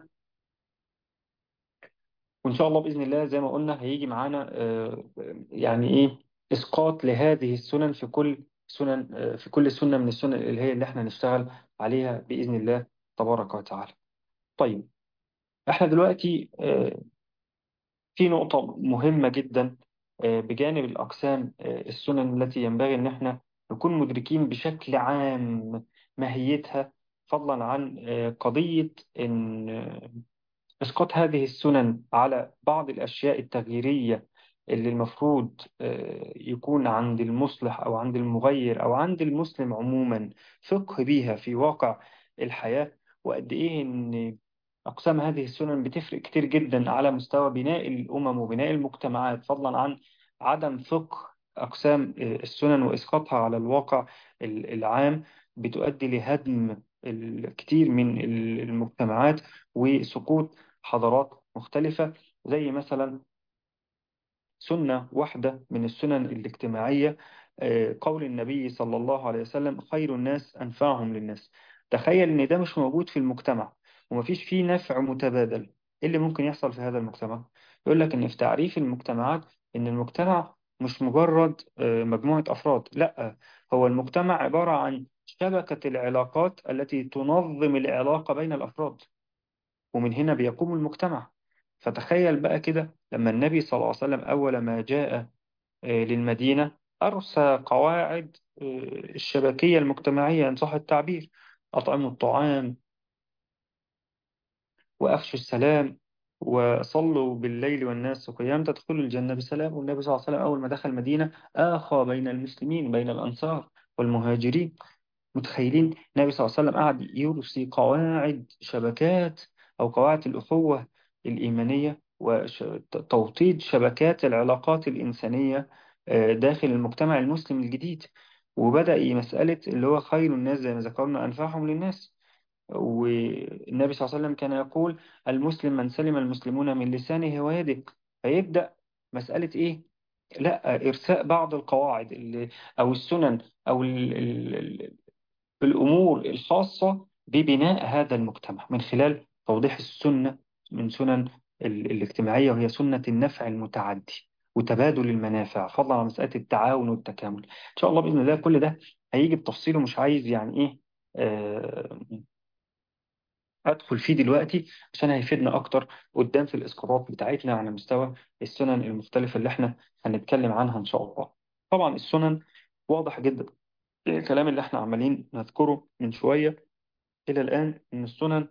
وإن شاء الله بإذن الله زي ما قلنا هيجي معانا آه، يعني إيه إسقاط لهذه السنن في كل سنن آه، في كل سنة من السنن اللي هي اللي إحنا نشتغل عليها بإذن الله تبارك وتعالى طيب إحنا دلوقتي آه، في نقطة مهمة جدا آه، بجانب الأقسام آه، السنن التي ينبغي أن احنا نكون مدركين بشكل عام ماهيتها فضلا عن آه، قضية إن إسقاط هذه السنن على بعض الأشياء التغييرية اللي المفروض آه، يكون عند المصلح أو عند المغير أو عند المسلم عموما فقه بيها في واقع الحياة وقد إيه إن أقسام هذه السنن بتفرق كتير جدا على مستوى بناء الأمم وبناء المجتمعات فضلا عن عدم فقه أقسام آه، السنن وإسقاطها على الواقع ال- العام بتؤدي لهدم الكثير من المجتمعات وسقوط حضارات مختلفة زي مثلا سنة واحدة من السنن الاجتماعية آه، قول النبي صلى الله عليه وسلم خير الناس أنفعهم للناس تخيل إن ده مش موجود في المجتمع ومفيش فيه نفع متبادل إيه اللي ممكن يحصل في هذا المجتمع؟ يقول لك إن في تعريف المجتمعات إن المجتمع مش مجرد آه، مجموعة أفراد لا هو المجتمع عبارة عن شبكة العلاقات التي تنظم العلاقة بين الأفراد ومن هنا بيقوم المجتمع فتخيل بقى كده لما النبي صلى الله عليه وسلم أول ما جاء آه، للمدينة أرسى قواعد آه، الشبكية المجتمعية إن صح التعبير أطعموا الطعام وأفشوا السلام وصلوا بالليل والناس قيام تدخلوا الجنة بسلام والنبي صلى الله عليه وسلم أول ما دخل المدينة آخى بين المسلمين بين الأنصار والمهاجرين متخيلين النبي صلى الله عليه وسلم قعد يرسي قواعد شبكات أو قواعد الأخوة الإيمانية وتوطيد شبكات العلاقات الإنسانية آه، داخل المجتمع المسلم الجديد وبدأ مسألة اللي هو خير الناس زي ما ذكرنا أنفعهم للناس والنبي صلى الله عليه وسلم كان يقول المسلم من سلم المسلمون من لسانه ويده فيبدأ مسألة إيه؟ لا إرساء بعض القواعد اللي أو السنن أو بالأمور الخاصة ببناء هذا المجتمع من خلال توضيح السنة من سنن ال- الاجتماعية وهي سنة النفع المتعدي وتبادل المنافع فضلا عن مسألة التعاون والتكامل إن شاء الله بإذن الله كل ده هيجي بتفصيله مش عايز يعني إيه آه، أدخل فيه دلوقتي عشان هيفيدنا أكتر قدام في الإسقاطات بتاعتنا على مستوى السنن المختلفة اللي إحنا هنتكلم عنها إن شاء الله طبعا السنن واضح جدا الكلام اللي إحنا عمالين نذكره من شوية إلى الآن إن السنن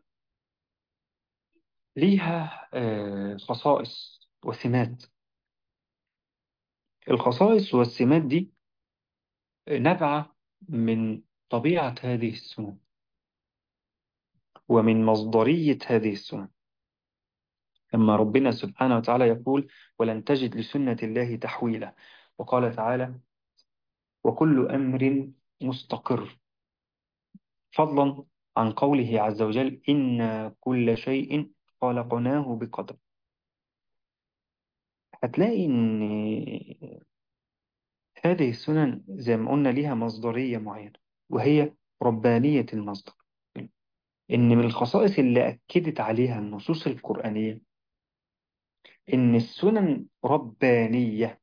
ليها آه، خصائص وسمات الخصائص والسمات دي نابعة من طبيعة هذه السنن ومن مصدرية هذه السنن لما ربنا سبحانه وتعالى يقول ولن تجد لسنة الله تحويلا وقال تعالى وكل أمر مستقر فضلا عن قوله عز وجل إن كل شيء خلقناه بقدر هتلاقي إن هذه السنن زي ما قلنا ليها مصدرية معينة وهي ربانية المصدر إن من الخصائص اللي أكدت عليها النصوص القرآنية إن السنن ربانية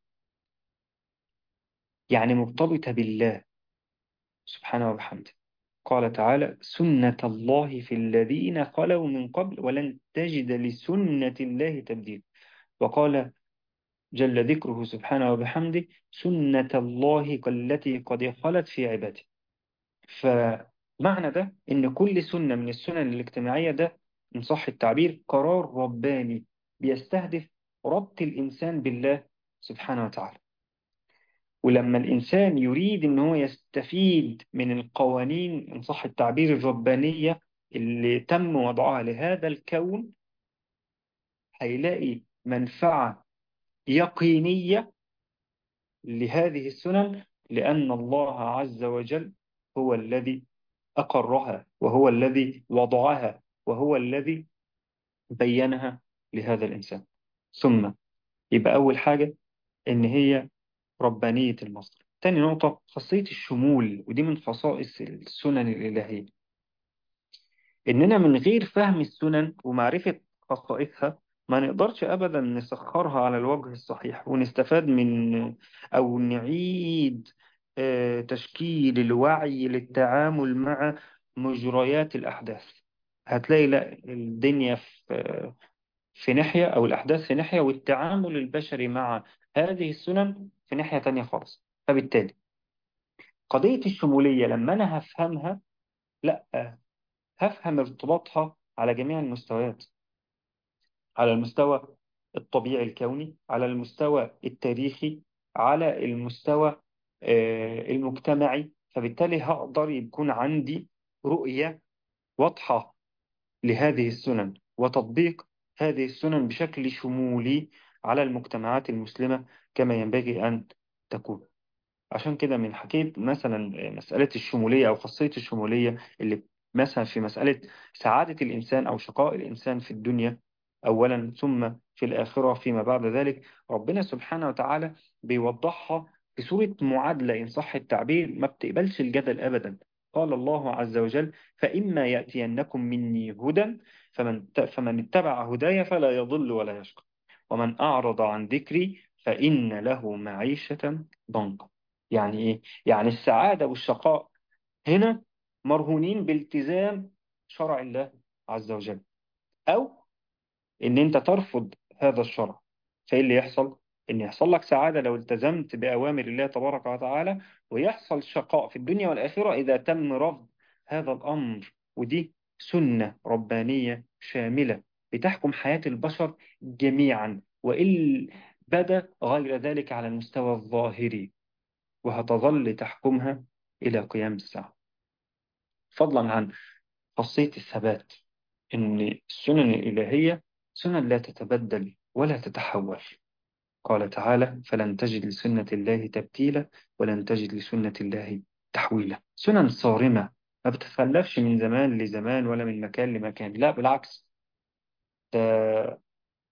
يعني مرتبطة بالله سبحانه وبحمده قال تعالى سنة الله في الذين خلوا من قبل ولن تجد لسنة الله تبديل وقال جل ذكره سبحانه وبحمده سنة الله التي قد خلت في عباده فمعنى ده إن كل سنة من السنن الاجتماعية ده إن صح التعبير قرار رباني بيستهدف ربط الإنسان بالله سبحانه وتعالى ولما الإنسان يريد إن هو يستفيد من القوانين إن صح التعبير الربانية اللي تم وضعها لهذا الكون هيلاقي منفعة يقينية لهذه السنن لأن الله عز وجل هو الذي أقرها وهو الذي وضعها وهو الذي بينها لهذا الإنسان ثم يبقى أول حاجة إن هي ربانية المصدر تاني نقطة خاصية الشمول ودي من خصائص السنن الإلهية إننا من غير فهم السنن ومعرفة خصائصها ما نقدرش أبدا نسخرها على الوجه الصحيح ونستفاد من أو نعيد آه، تشكيل الوعي للتعامل مع مجريات الأحداث هتلاقي لا الدنيا في في ناحية أو الأحداث في ناحية والتعامل البشري مع هذه السنن في ناحية تانية خالص فبالتالي قضية الشمولية لما أنا هفهمها لا هفهم ارتباطها على جميع المستويات على المستوى الطبيعي الكوني على المستوى التاريخي على المستوى آه، المجتمعي فبالتالي هقدر يكون عندي رؤية واضحة لهذه السنن وتطبيق هذه السنن بشكل شمولي على المجتمعات المسلمة كما ينبغي أن تكون عشان كده من حكيت مثلا مسألة الشمولية أو خاصية الشمولية اللي مثلا في مسألة سعادة الإنسان أو شقاء الإنسان في الدنيا أولا ثم في الآخرة فيما بعد ذلك ربنا سبحانه وتعالى بيوضحها في صورة معادلة إن صح التعبير ما بتقبلش الجدل أبدا قال الله عز وجل فإما يأتينكم مني هدى فمن فمن اتبع هداي فلا يضل ولا يشقى ومن أعرض عن ذكري فإن له معيشة ضنكا يعني إيه؟ يعني السعادة والشقاء هنا مرهونين بالتزام شرع الله عز وجل أو إن أنت ترفض هذا الشرع فإيه اللي يحصل؟ إن يحصل لك سعادة لو التزمت بأوامر الله تبارك وتعالى ويحصل شقاء في الدنيا والآخرة إذا تم رفض هذا الأمر ودي سنة ربانية شاملة بتحكم حياة البشر جميعا وإن بدا غير ذلك على المستوى الظاهري وهتظل تحكمها إلى قيام الساعة فضلا عن خاصية الثبات إن السنن الإلهية سنن لا تتبدل ولا تتحول قال تعالى فلن تجد لسنة الله تبديلا ولن تجد لسنة الله تحويلا سنن صارمة ما بتتخلفش من زمان لزمان ولا من مكان لمكان لا بالعكس ده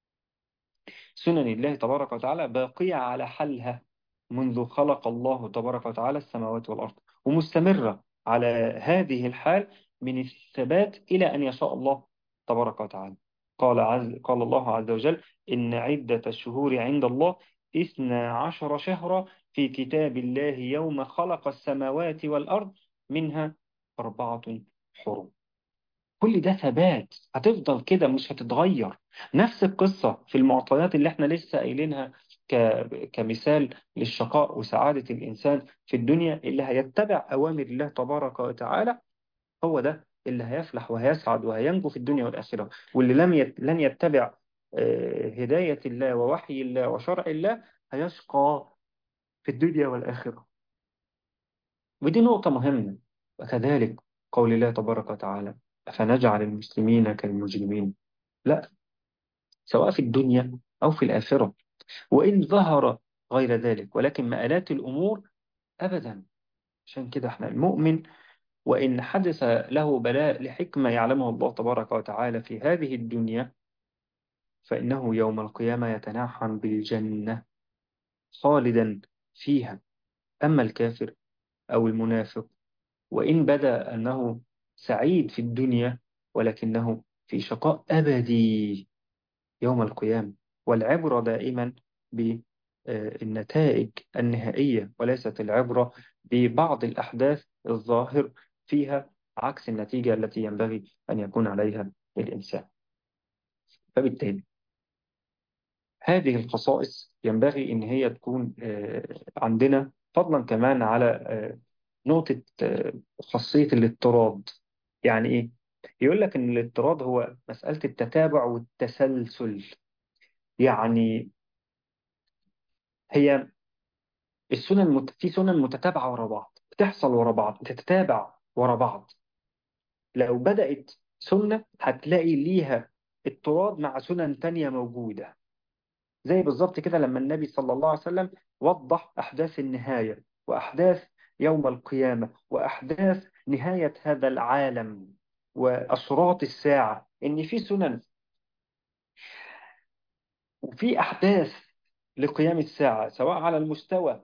سنن الله تبارك وتعالى باقية على حلها منذ خلق الله تبارك وتعالى السماوات والأرض ومستمرة على هذه الحال من الثبات إلى أن يشاء الله تبارك وتعالى قال, عز قال الله عز وجل إن عدة الشهور عند الله إثنى عشر شهرا في كتاب الله يوم خلق السماوات والأرض منها أربعة حرم كل ده ثبات هتفضل كده مش هتتغير نفس القصة في المعطيات اللي احنا لسه قايلينها ك- كمثال للشقاء وسعادة الإنسان في الدنيا اللي هيتبع أوامر الله تبارك وتعالى هو ده اللي هيفلح وهيسعد وهينجو في الدنيا والآخرة واللي لم يت... لن يتبع آه، هداية الله ووحي الله وشرع الله هيشقى في الدنيا والآخرة ودي نقطة مهمة وكذلك قول الله تبارك وتعالى أفنجعل المسلمين كالمجرمين لا سواء في الدنيا أو في الآخرة وإن ظهر غير ذلك ولكن مآلات الأمور أبدا عشان كده احنا المؤمن وإن حدث له بلاء لحكمة يعلمه الله تبارك وتعالى في هذه الدنيا فإنه يوم القيامة يتنعم بالجنة خالدا فيها أما الكافر أو المنافق وإن بدا أنه سعيد في الدنيا ولكنه في شقاء أبدي يوم القيامة والعبرة دائما بالنتائج النهائية وليست العبرة ببعض الأحداث الظاهر فيها عكس النتيجة التي ينبغي أن يكون عليها الإنسان فبالتالي هذه الخصائص ينبغي إن هي تكون آه، عندنا فضلا كمان على آه، نقطة آه، خاصية الاضطراد يعني إيه؟ يقول لك إن الاضطراد هو مسألة التتابع والتسلسل يعني هي السنن المت... في سنن متتابعة ورا بعض بتحصل ورا بعض بتتتابع ورا بعض لو بدأت سنة هتلاقي ليها اضطراد مع سنن تانية موجودة زي بالظبط كده لما النبي صلى الله عليه وسلم وضح أحداث النهاية وأحداث يوم القيامة وأحداث نهاية هذا العالم وأشراط الساعة إن في سنن وفي أحداث لقيام الساعة سواء على المستوى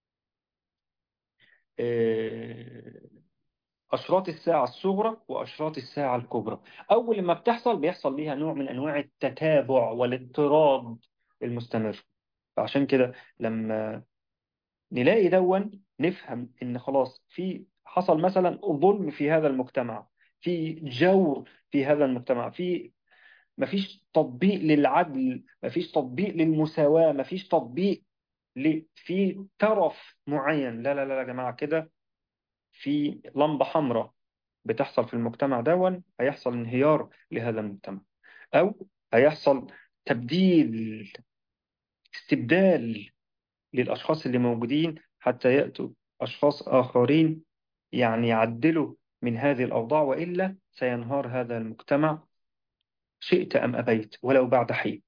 آه، أشراط الساعة الصغرى وأشراط الساعة الكبرى أول ما بتحصل بيحصل ليها نوع من أنواع التتابع والاضطراد المستمر فعشان كده لما نلاقي دون نفهم إن خلاص في حصل مثلا ظلم في هذا المجتمع في جور في هذا المجتمع في مفيش تطبيق للعدل مفيش تطبيق للمساواة مفيش تطبيق ل... في طرف معين لا لا لا يا جماعة كده في لمبة حمراء بتحصل في المجتمع دون هيحصل انهيار لهذا المجتمع أو هيحصل تبديل استبدال للأشخاص اللي موجودين حتى يأتوا أشخاص آخرين يعني يعدلوا من هذه الأوضاع وإلا سينهار هذا المجتمع شئت أم أبيت ولو بعد حين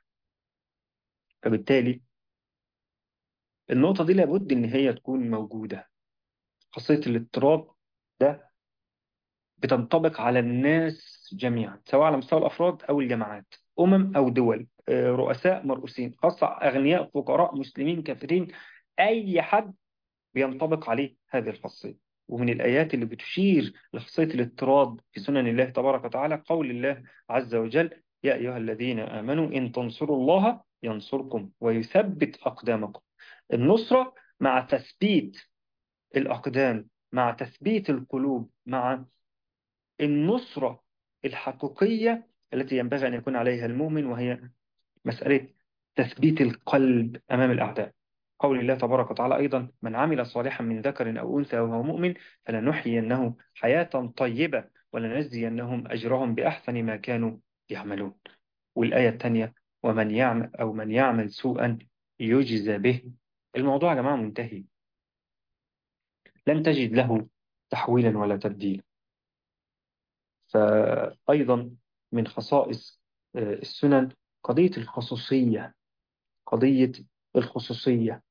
فبالتالي النقطة دي لابد إن هي تكون موجودة خاصية الاضطراب ده بتنطبق على الناس جميعا سواء على مستوى الأفراد أو الجماعات أمم أو دول آه، رؤساء مرؤوسين خاصة أغنياء فقراء مسلمين كافرين أي حد بينطبق عليه هذه الخاصية ومن الآيات اللي بتشير لخاصية الاضطراد في سنن الله تبارك وتعالى قول الله عز وجل يا أيها الذين آمنوا إن تنصروا الله ينصركم ويثبت أقدامكم النصرة مع تثبيت الأقدام مع تثبيت القلوب مع النصرة الحقيقية التي ينبغي أن يكون عليها المؤمن وهي مسألة تثبيت القلب أمام الأعداء قول الله تبارك وتعالى أيضا من عمل صالحا من ذكر أو أنثى وهو مؤمن فلنحيينه حياة طيبة ولنجزينهم أجرهم بأحسن ما كانوا يعملون والآية الثانية ومن يعمل أو من يعمل سوءا يجزى به الموضوع يا جماعة منتهي لن تجد له تحويلا ولا تبديلا فأيضا من خصائص آه، السنن قضية الخصوصية قضية الخصوصية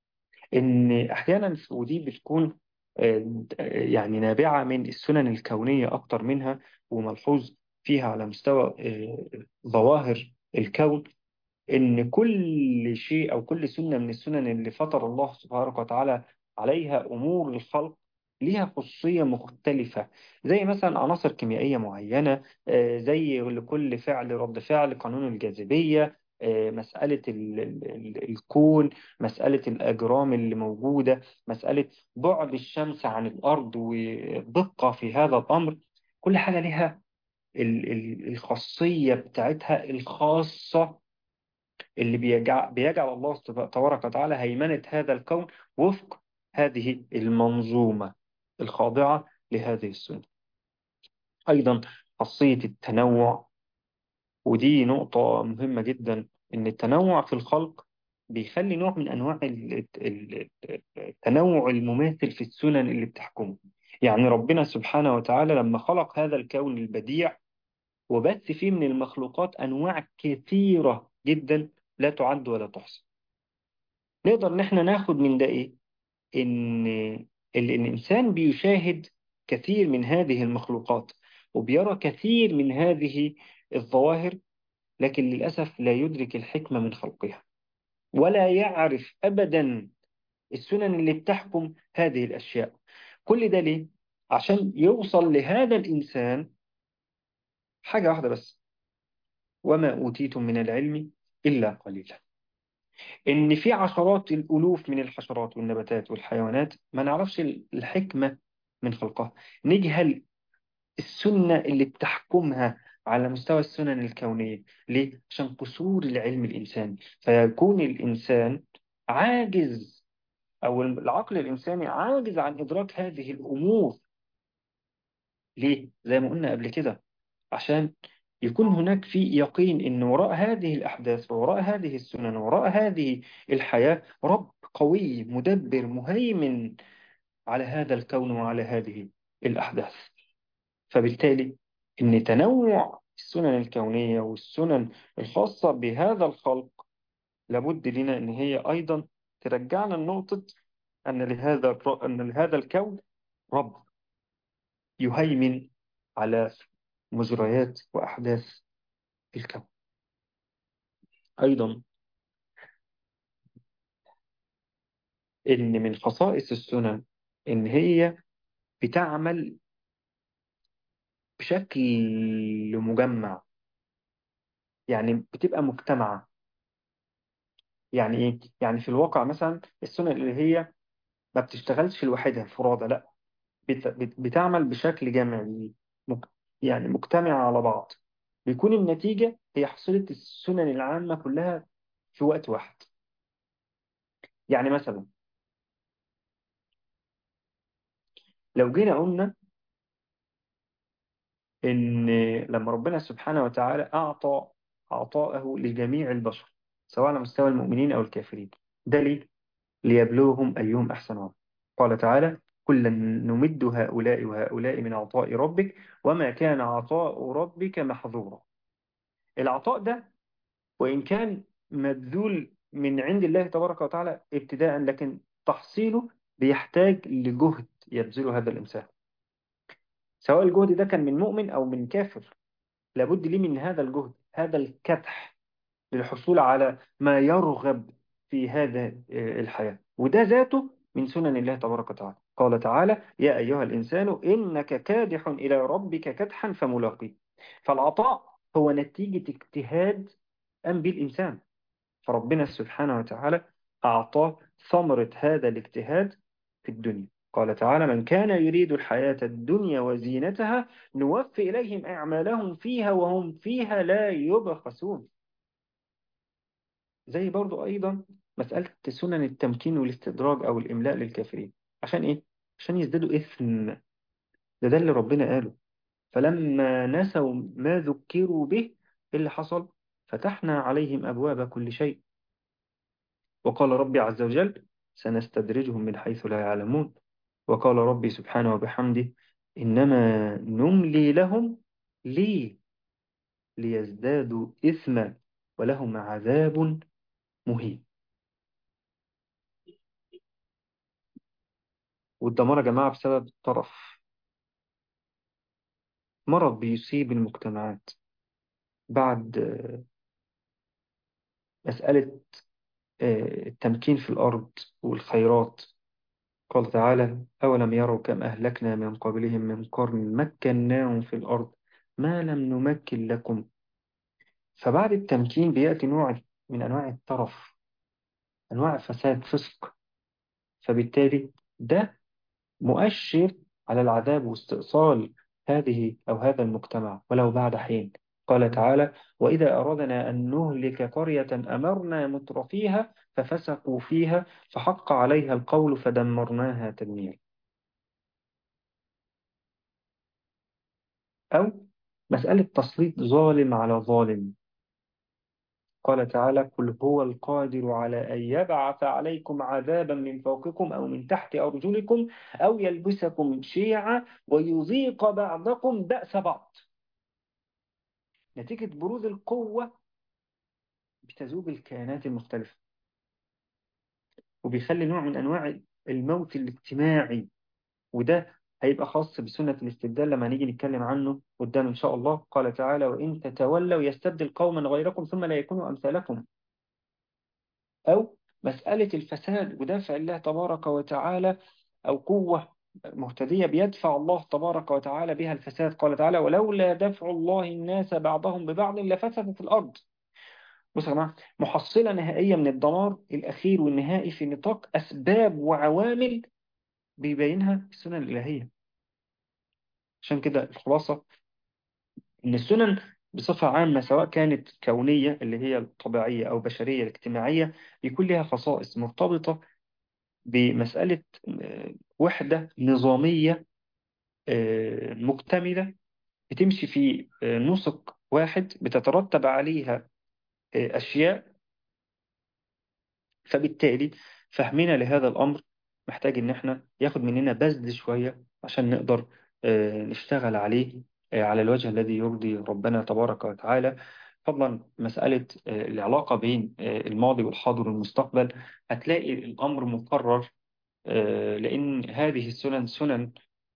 إن أحيانا ودي بتكون آه، يعني نابعة من السنن الكونية أكتر منها وملحوظ فيها على مستوى آه، ظواهر الكون إن كل شيء أو كل سنة من السنن اللي فطر الله سبحانه وتعالى عليها أمور الخلق ليها خصوصية مختلفة زي مثلا عناصر كيميائية معينة آه، زي لكل فعل رد فعل قانون الجاذبية آه، مسألة ال- ال- ال- الكون مسألة الأجرام اللي موجودة مسألة بعد الشمس عن الأرض ودقة في هذا الأمر كل حاجة لها ال- ال- الخاصية بتاعتها الخاصة اللي بيجعل, بيجعل الله تبارك وتعالى هيمنة هذا الكون وفق هذه المنظومة الخاضعة لهذه السنة أيضا خاصية التنوع ودي نقطة مهمة جدا إن التنوع في الخلق بيخلي نوع من أنواع ال- ال- التنوع المماثل في السنن اللي بتحكمه يعني ربنا سبحانه وتعالى لما خلق هذا الكون البديع وبث فيه من المخلوقات أنواع كثيرة جدا لا تعد ولا تحصى نقدر إن احنا ناخد من ده إيه؟ إن ال- الإنسان بيشاهد كثير من هذه المخلوقات وبيرى كثير من هذه الظواهر لكن للأسف لا يدرك الحكمة من خلقها ولا يعرف أبدا السنن اللي بتحكم هذه الأشياء كل ده ليه؟ عشان يوصل لهذا الإنسان حاجة واحدة بس وما أوتيتم من العلم إلا قليلا إن في عشرات الألوف من الحشرات والنباتات والحيوانات ما نعرفش الحكمة من خلقها نجهل السنة اللي بتحكمها على مستوى السنن الكونية ليه؟ عشان قصور العلم الإنساني فيكون الإنسان عاجز أو العقل الإنساني عاجز عن إدراك هذه الأمور ليه؟ زي ما قلنا قبل كده عشان يكون هناك في يقين أن وراء هذه الأحداث ووراء هذه السنن وراء هذه الحياة رب قوي مدبر مهيمن على هذا الكون وعلى هذه الأحداث فبالتالي أن تنوع السنن الكونية والسنن الخاصة بهذا الخلق لابد لنا أن هي أيضا ترجعنا لنقطة أن لهذا الر- أن لهذا الكون رب يهيمن على مجريات وأحداث الكون أيضا إن من خصائص السنن إن هي بتعمل بشكل مجمع يعني بتبقى مجتمعة يعني إيه؟ يعني في الواقع مثلا السنن اللي هي ما بتشتغلش لوحدها فرادى لا بت- بت- بتعمل بشكل جماعي مك- يعني مجتمعة على بعض بيكون النتيجة هي حصيلة السنن العامة كلها في وقت واحد يعني مثلا لو جينا قلنا إن لما ربنا سبحانه وتعالى أعطى عطاءه لجميع البشر سواء على مستوى المؤمنين أو الكافرين ده ليه؟ ليبلوهم أيهم أحسن عملا قال تعالى كلا نمد هؤلاء وهؤلاء من عطاء ربك وما كان عطاء ربك محظورا العطاء ده وإن كان مبذول من عند الله تبارك وتعالى ابتداء لكن تحصيله بيحتاج لجهد يبذله هذا الإنسان سواء الجهد ده كان من مؤمن أو من كافر لابد لي من هذا الجهد هذا الكدح للحصول على ما يرغب في هذا الحياة وده ذاته من سنن الله تبارك وتعالى قال تعالى يا أيها الإنسان إنك كادح إلى ربك كدحا فملاقيه فالعطاء هو نتيجة اجتهاد قام به الإنسان فربنا سبحانه وتعالى أعطاه ثمرة هذا الاجتهاد في الدنيا قال تعالى من كان يريد الحياة الدنيا وزينتها نوفي إليهم أعمالهم فيها وهم فيها لا يبخسون زي برضو أيضا مسألة سنن التمكين والاستدراج أو الإملاء للكافرين عشان إيه؟ عشان يزدادوا إثم ده ده اللي ربنا قاله فلما نسوا ما ذكروا به إيه اللي حصل فتحنا عليهم أبواب كل شيء وقال ربي عز وجل سنستدرجهم من حيث لا يعلمون وقال ربي سبحانه وبحمده إنما نملي لهم ليه ليزدادوا إثما ولهم عذاب مهين والدمار يا جماعة بسبب الطرف مرض بيصيب المجتمعات بعد مسألة التمكين في الأرض والخيرات قال تعالى أولم يروا كم أهلكنا من قبلهم من قرن مكناهم في الأرض ما لم نمكن لكم فبعد التمكين بيأتي نوع من أنواع الترف أنواع فساد فسق فبالتالي ده مؤشر على العذاب واستئصال هذه أو هذا المجتمع ولو بعد حين قال تعالى وإذا أردنا أن نهلك قرية أمرنا مترفيها ففسقوا فيها فحق عليها القول فدمرناها تدميرا أو مسألة تسليط ظالم على ظالم قال تعالى قل هو القادر على أن يبعث عليكم عذابا من فوقكم أو من تحت أرجلكم أو يلبسكم شيعا ويذيق بعضكم بأس بعض نتيجة بروز القوة بتذوب الكيانات المختلفة وبيخلي نوع من أنواع الموت الاجتماعي وده هيبقى خاص بسنة الاستبدال لما نيجي نتكلم عنه قدام إن شاء الله قال تعالى وإن تتولوا يستبدل قوما غيركم ثم لا يكونوا أمثالكم أو مسألة الفساد ودافع الله تبارك وتعالى أو قوة مهتدية بيدفع الله تبارك وتعالى بها الفساد قال تعالى ولولا دفع الله الناس بعضهم ببعض لفسدت الأرض بصوا يا جماعة محصلة نهائية من الدمار الأخير والنهائي في نطاق أسباب وعوامل بيبينها السنن الإلهية عشان كده الخلاصة إن السنن بصفة عامة سواء كانت كونية اللي هي الطبيعية أو بشرية الاجتماعية يكون لها خصائص مرتبطة بمسألة وحدة نظامية مكتملة بتمشي في نسق واحد بتترتب عليها أشياء فبالتالي فهمنا لهذا الأمر محتاج إن احنا ياخد مننا بذل شوية عشان نقدر نشتغل عليه على الوجه الذي يرضي ربنا تبارك وتعالى فضلا مسألة العلاقة بين الماضي والحاضر والمستقبل هتلاقي الأمر مقرر لأن هذه السنن سنن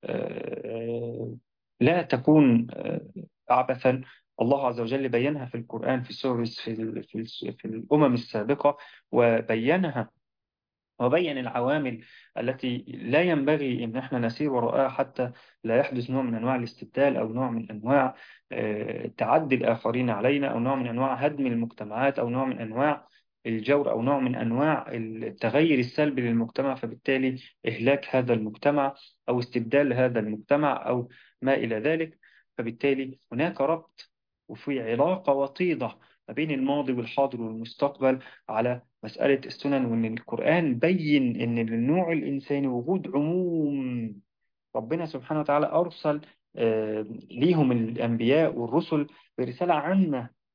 لا تكون عبثا الله عز وجل بينها في القرآن في السور في, في, في الأمم السابقة وبينها وبين العوامل التي لا ينبغي ان احنا نسير وراءها حتى لا يحدث نوع من انواع الاستبدال او نوع من انواع تعدي الاخرين علينا او نوع من انواع هدم المجتمعات او نوع من انواع الجور او نوع من انواع التغير السلبي للمجتمع فبالتالي اهلاك هذا المجتمع او استبدال هذا المجتمع او ما الى ذلك فبالتالي هناك ربط وفي علاقة وطيدة ما بين الماضي والحاضر والمستقبل على مسألة السنن وإن القرآن بين إن للنوع الإنساني وجود عموم ربنا سبحانه وتعالى أرسل ليهم الأنبياء والرسل برسالة عامة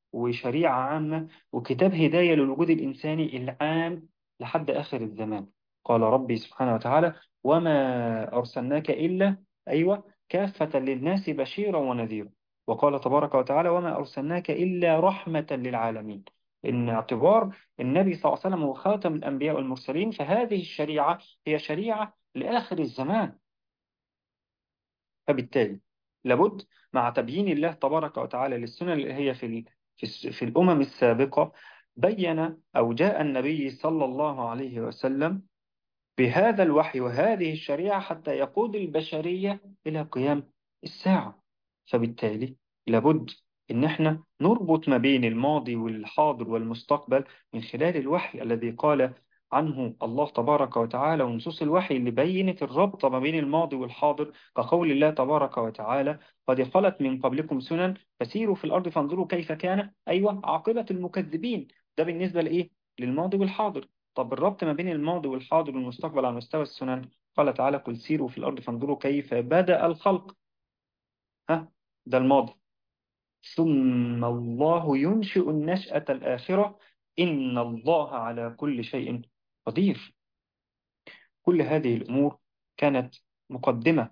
وشريعة عامة وكتاب هداية للوجود الإنساني العام لحد آخر الزمان قال ربي سبحانه وتعالى وما أرسلناك إلا أيوة كافة للناس بشيرا ونذيرا وقال تبارك وتعالى وما أرسلناك إلا رحمة للعالمين إن اعتبار النبي صلى الله عليه وسلم هو خاتم الأنبياء والمرسلين فهذه الشريعة هي شريعة لآخر الزمان فبالتالي لابد مع تبيين الله تبارك وتعالى للسنن اللي هي في ال- في الس- في الأمم السابقة بين أو جاء النبي صلى الله عليه وسلم بهذا الوحي وهذه الشريعة حتى يقود البشرية إلى قيام الساعة فبالتالي لابد إن احنا نربط ما بين الماضي والحاضر والمستقبل من خلال الوحي الذي قال عنه الله تبارك وتعالى ونصوص الوحي اللي بينت الربط ما بين الماضي والحاضر كقول الله تبارك وتعالى قد خلت من قبلكم سنن فسيروا في الأرض فانظروا كيف كان أيوة عاقبة المكذبين ده بالنسبة لإيه؟ للماضي والحاضر طب الربط ما بين الماضي والحاضر والمستقبل على مستوى السنن قال تعالى قل سيروا في الأرض فانظروا كيف بدأ الخلق ها ده الماضي ثم الله ينشئ النشأة الآخرة إن الله على كل شيء قدير كل هذه الأمور كانت مقدمة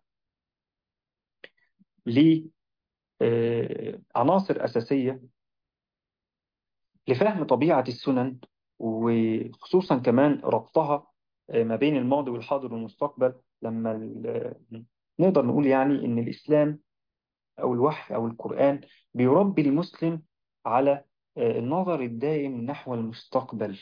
لعناصر أساسية لفهم طبيعة السنن وخصوصا كمان ربطها ما بين الماضي والحاضر والمستقبل لما ال- نقدر نقول يعني إن الإسلام أو الوحي أو القرآن بيربي المسلم على النظر الدائم نحو المستقبل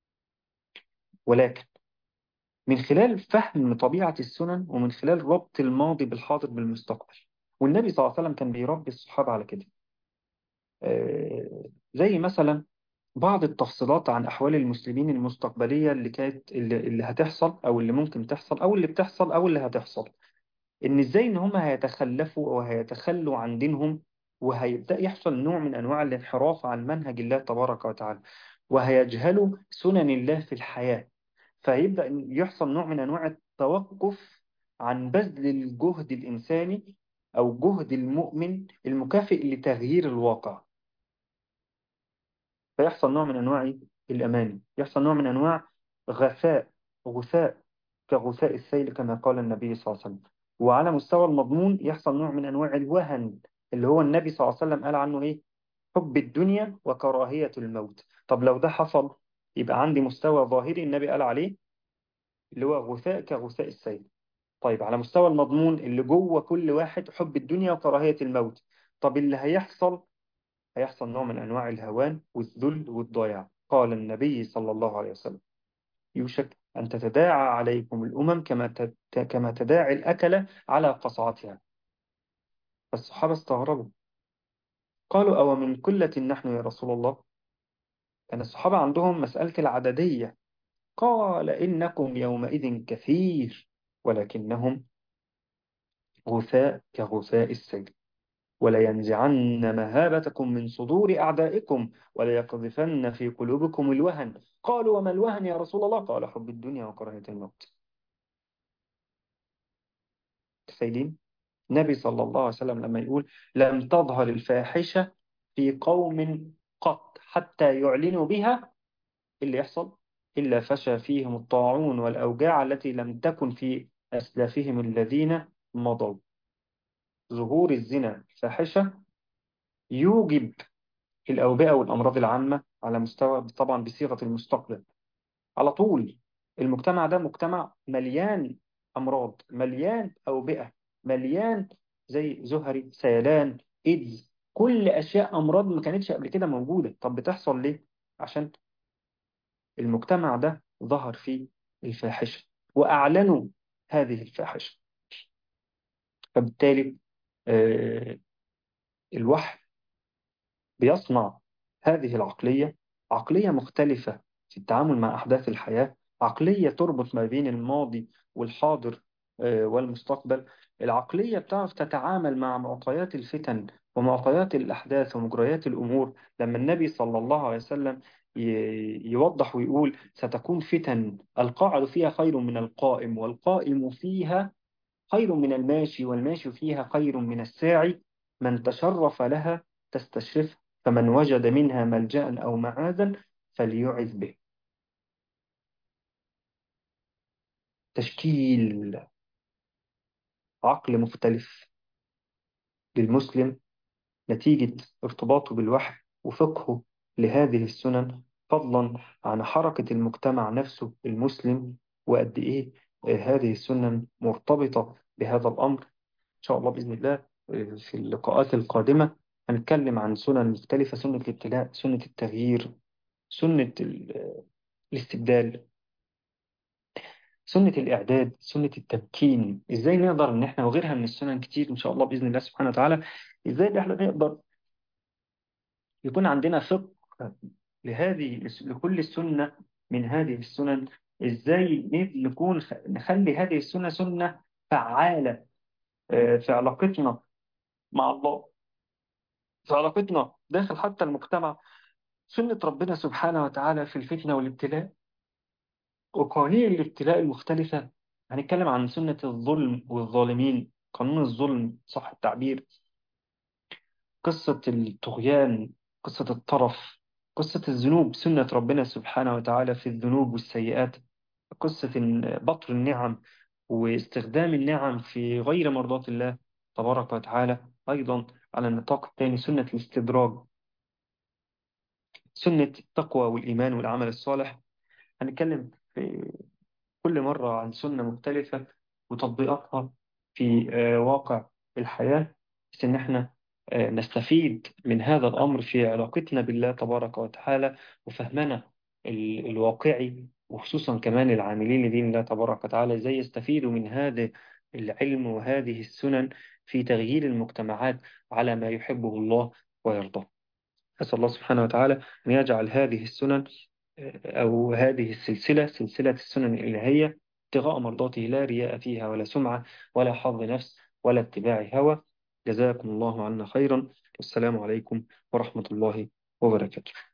ولكن من خلال فهم طبيعة السنن ومن خلال ربط الماضي بالحاضر بالمستقبل والنبي صلى الله عليه وسلم كان بيربي الصحابة على كده آه، زي مثلا بعض التفصيلات عن أحوال المسلمين المستقبلية اللي كانت اللي, اللي هتحصل أو اللي ممكن تحصل أو اللي بتحصل أو اللي هتحصل إن إزاي إن هم هيتخلفوا أو هيتخلوا عن دينهم وهيبدأ يحصل نوع من أنواع الانحراف عن منهج الله تبارك وتعالى وهيجهلوا سنن الله في الحياة فيبدأ إن يحصل نوع من أنواع التوقف عن بذل الجهد الإنساني أو جهد المؤمن المكافئ لتغيير الواقع فيحصل نوع من أنواع الأماني يحصل نوع من أنواع غثاء غثاء كغثاء السيل كما قال النبي صلى الله عليه وسلم وعلى مستوى المضمون يحصل نوع من أنواع الوهن اللي هو النبي صلى الله عليه وسلم قال عنه إيه حب الدنيا وكراهية الموت طب لو ده حصل يبقى عندي مستوى ظاهري النبي قال عليه اللي هو غثاء كغثاء السيل طيب على مستوى المضمون اللي جوه كل واحد حب الدنيا وكراهية الموت طب اللي هيحصل هيحصل نوع من أنواع الهوان والذل والضياع قال النبي صلى الله عليه وسلم يوشك أن تتداعى عليكم الأمم كما تت- كما تداعي الأكلة على قصعتها فالصحابة استغربوا قالوا أو من قلة نحن يا رسول الله كان الصحابة عندهم مسألة العددية قال إنكم يومئذ كثير ولكنهم غثاء كغثاء السيل ولينزعن مهابتكم من صدور أعدائكم وليقذفن في قلوبكم الوهن قالوا وما الوهن يا رسول الله قال حب الدنيا وكراهية الموت تخيلين النبي صلى الله عليه وسلم لما يقول لم تظهر الفاحشة في قوم قط حتى يعلنوا بها اللي يحصل إلا فشى فيهم الطاعون والأوجاع التي لم تكن في أسلافهم الذين مضوا ظهور الزنا فاحشة يوجب الأوبئة والأمراض العامة على مستوى طبعا بصيغة المستقبل على طول المجتمع ده مجتمع مليان أمراض مليان أوبئة مليان زي زهري سيلان إيدز كل أشياء أمراض ما كانتش قبل كده موجودة طب بتحصل ليه؟ عشان المجتمع ده ظهر فيه الفاحشة وأعلنوا هذه الفاحشة فبالتالي آه، الوحي بيصنع هذه العقلية عقلية مختلفة في التعامل مع أحداث الحياة عقلية تربط ما بين الماضي والحاضر آه، والمستقبل العقلية بتعرف تتعامل مع معطيات الفتن ومعطيات الأحداث ومجريات الأمور لما النبي صلى الله عليه وسلم ي- يوضح ويقول ستكون فتن القاعد فيها خير من القائم والقائم فيها خير من الماشي والماشي فيها خير من الساعي من تشرف لها تستشرف فمن وجد منها ملجأ أو معاذا فليعذ به تشكيل عقل مختلف للمسلم نتيجة ارتباطه بالوحي وفقهه لهذه السنن فضلا عن حركة المجتمع نفسه المسلم وقد إيه آه، هذه السنن مرتبطة بهذا الأمر إن شاء الله بإذن الله آه، في اللقاءات القادمة هنتكلم عن سنن مختلفة سنة الابتلاء سنة التغيير سنة ال- آه، الاستبدال سنة الإعداد سنة التمكين إزاي نقدر إن إحنا وغيرها من السنن كتير إن شاء الله بإذن الله سبحانه وتعالى إزاي إن إحنا نقدر يكون عندنا فقه لهذه لكل سنة من هذه السنن إزاي نكون نخلي هذه السنة سنة فعالة آه، في علاقتنا مع الله في علاقتنا داخل حتى المجتمع سنة ربنا سبحانه وتعالى في الفتنة والابتلاء وقوانين الابتلاء المختلفة هنتكلم عن سنة الظلم والظالمين قانون الظلم صح التعبير قصة الطغيان قصة الطرف قصة الذنوب سنة ربنا سبحانه وتعالى في الذنوب والسيئات قصة إن بطر النعم واستخدام النعم في غير مرضاة الله تبارك وتعالى أيضا على النطاق الثاني سنة الاستدراج سنة التقوى والإيمان والعمل الصالح هنتكلم في كل مرة عن سنة مختلفة وتطبيقاتها في آه، واقع الحياة بس إن إحنا آه، نستفيد من هذا الأمر في علاقتنا بالله تبارك وتعالى وفهمنا ال- الواقعي وخصوصا كمان العاملين لدين الله تبارك وتعالى إزاي يستفيدوا من هذا العلم وهذه السنن في تغيير المجتمعات على ما يحبه الله ويرضاه أسأل الله سبحانه وتعالى أن يجعل هذه السنن أو هذه السلسلة سلسلة السنن الإلهية ابتغاء مرضاته لا رياء فيها ولا سمعة ولا حظ نفس ولا اتباع هوى جزاكم الله عنا خيرا والسلام عليكم ورحمة الله وبركاته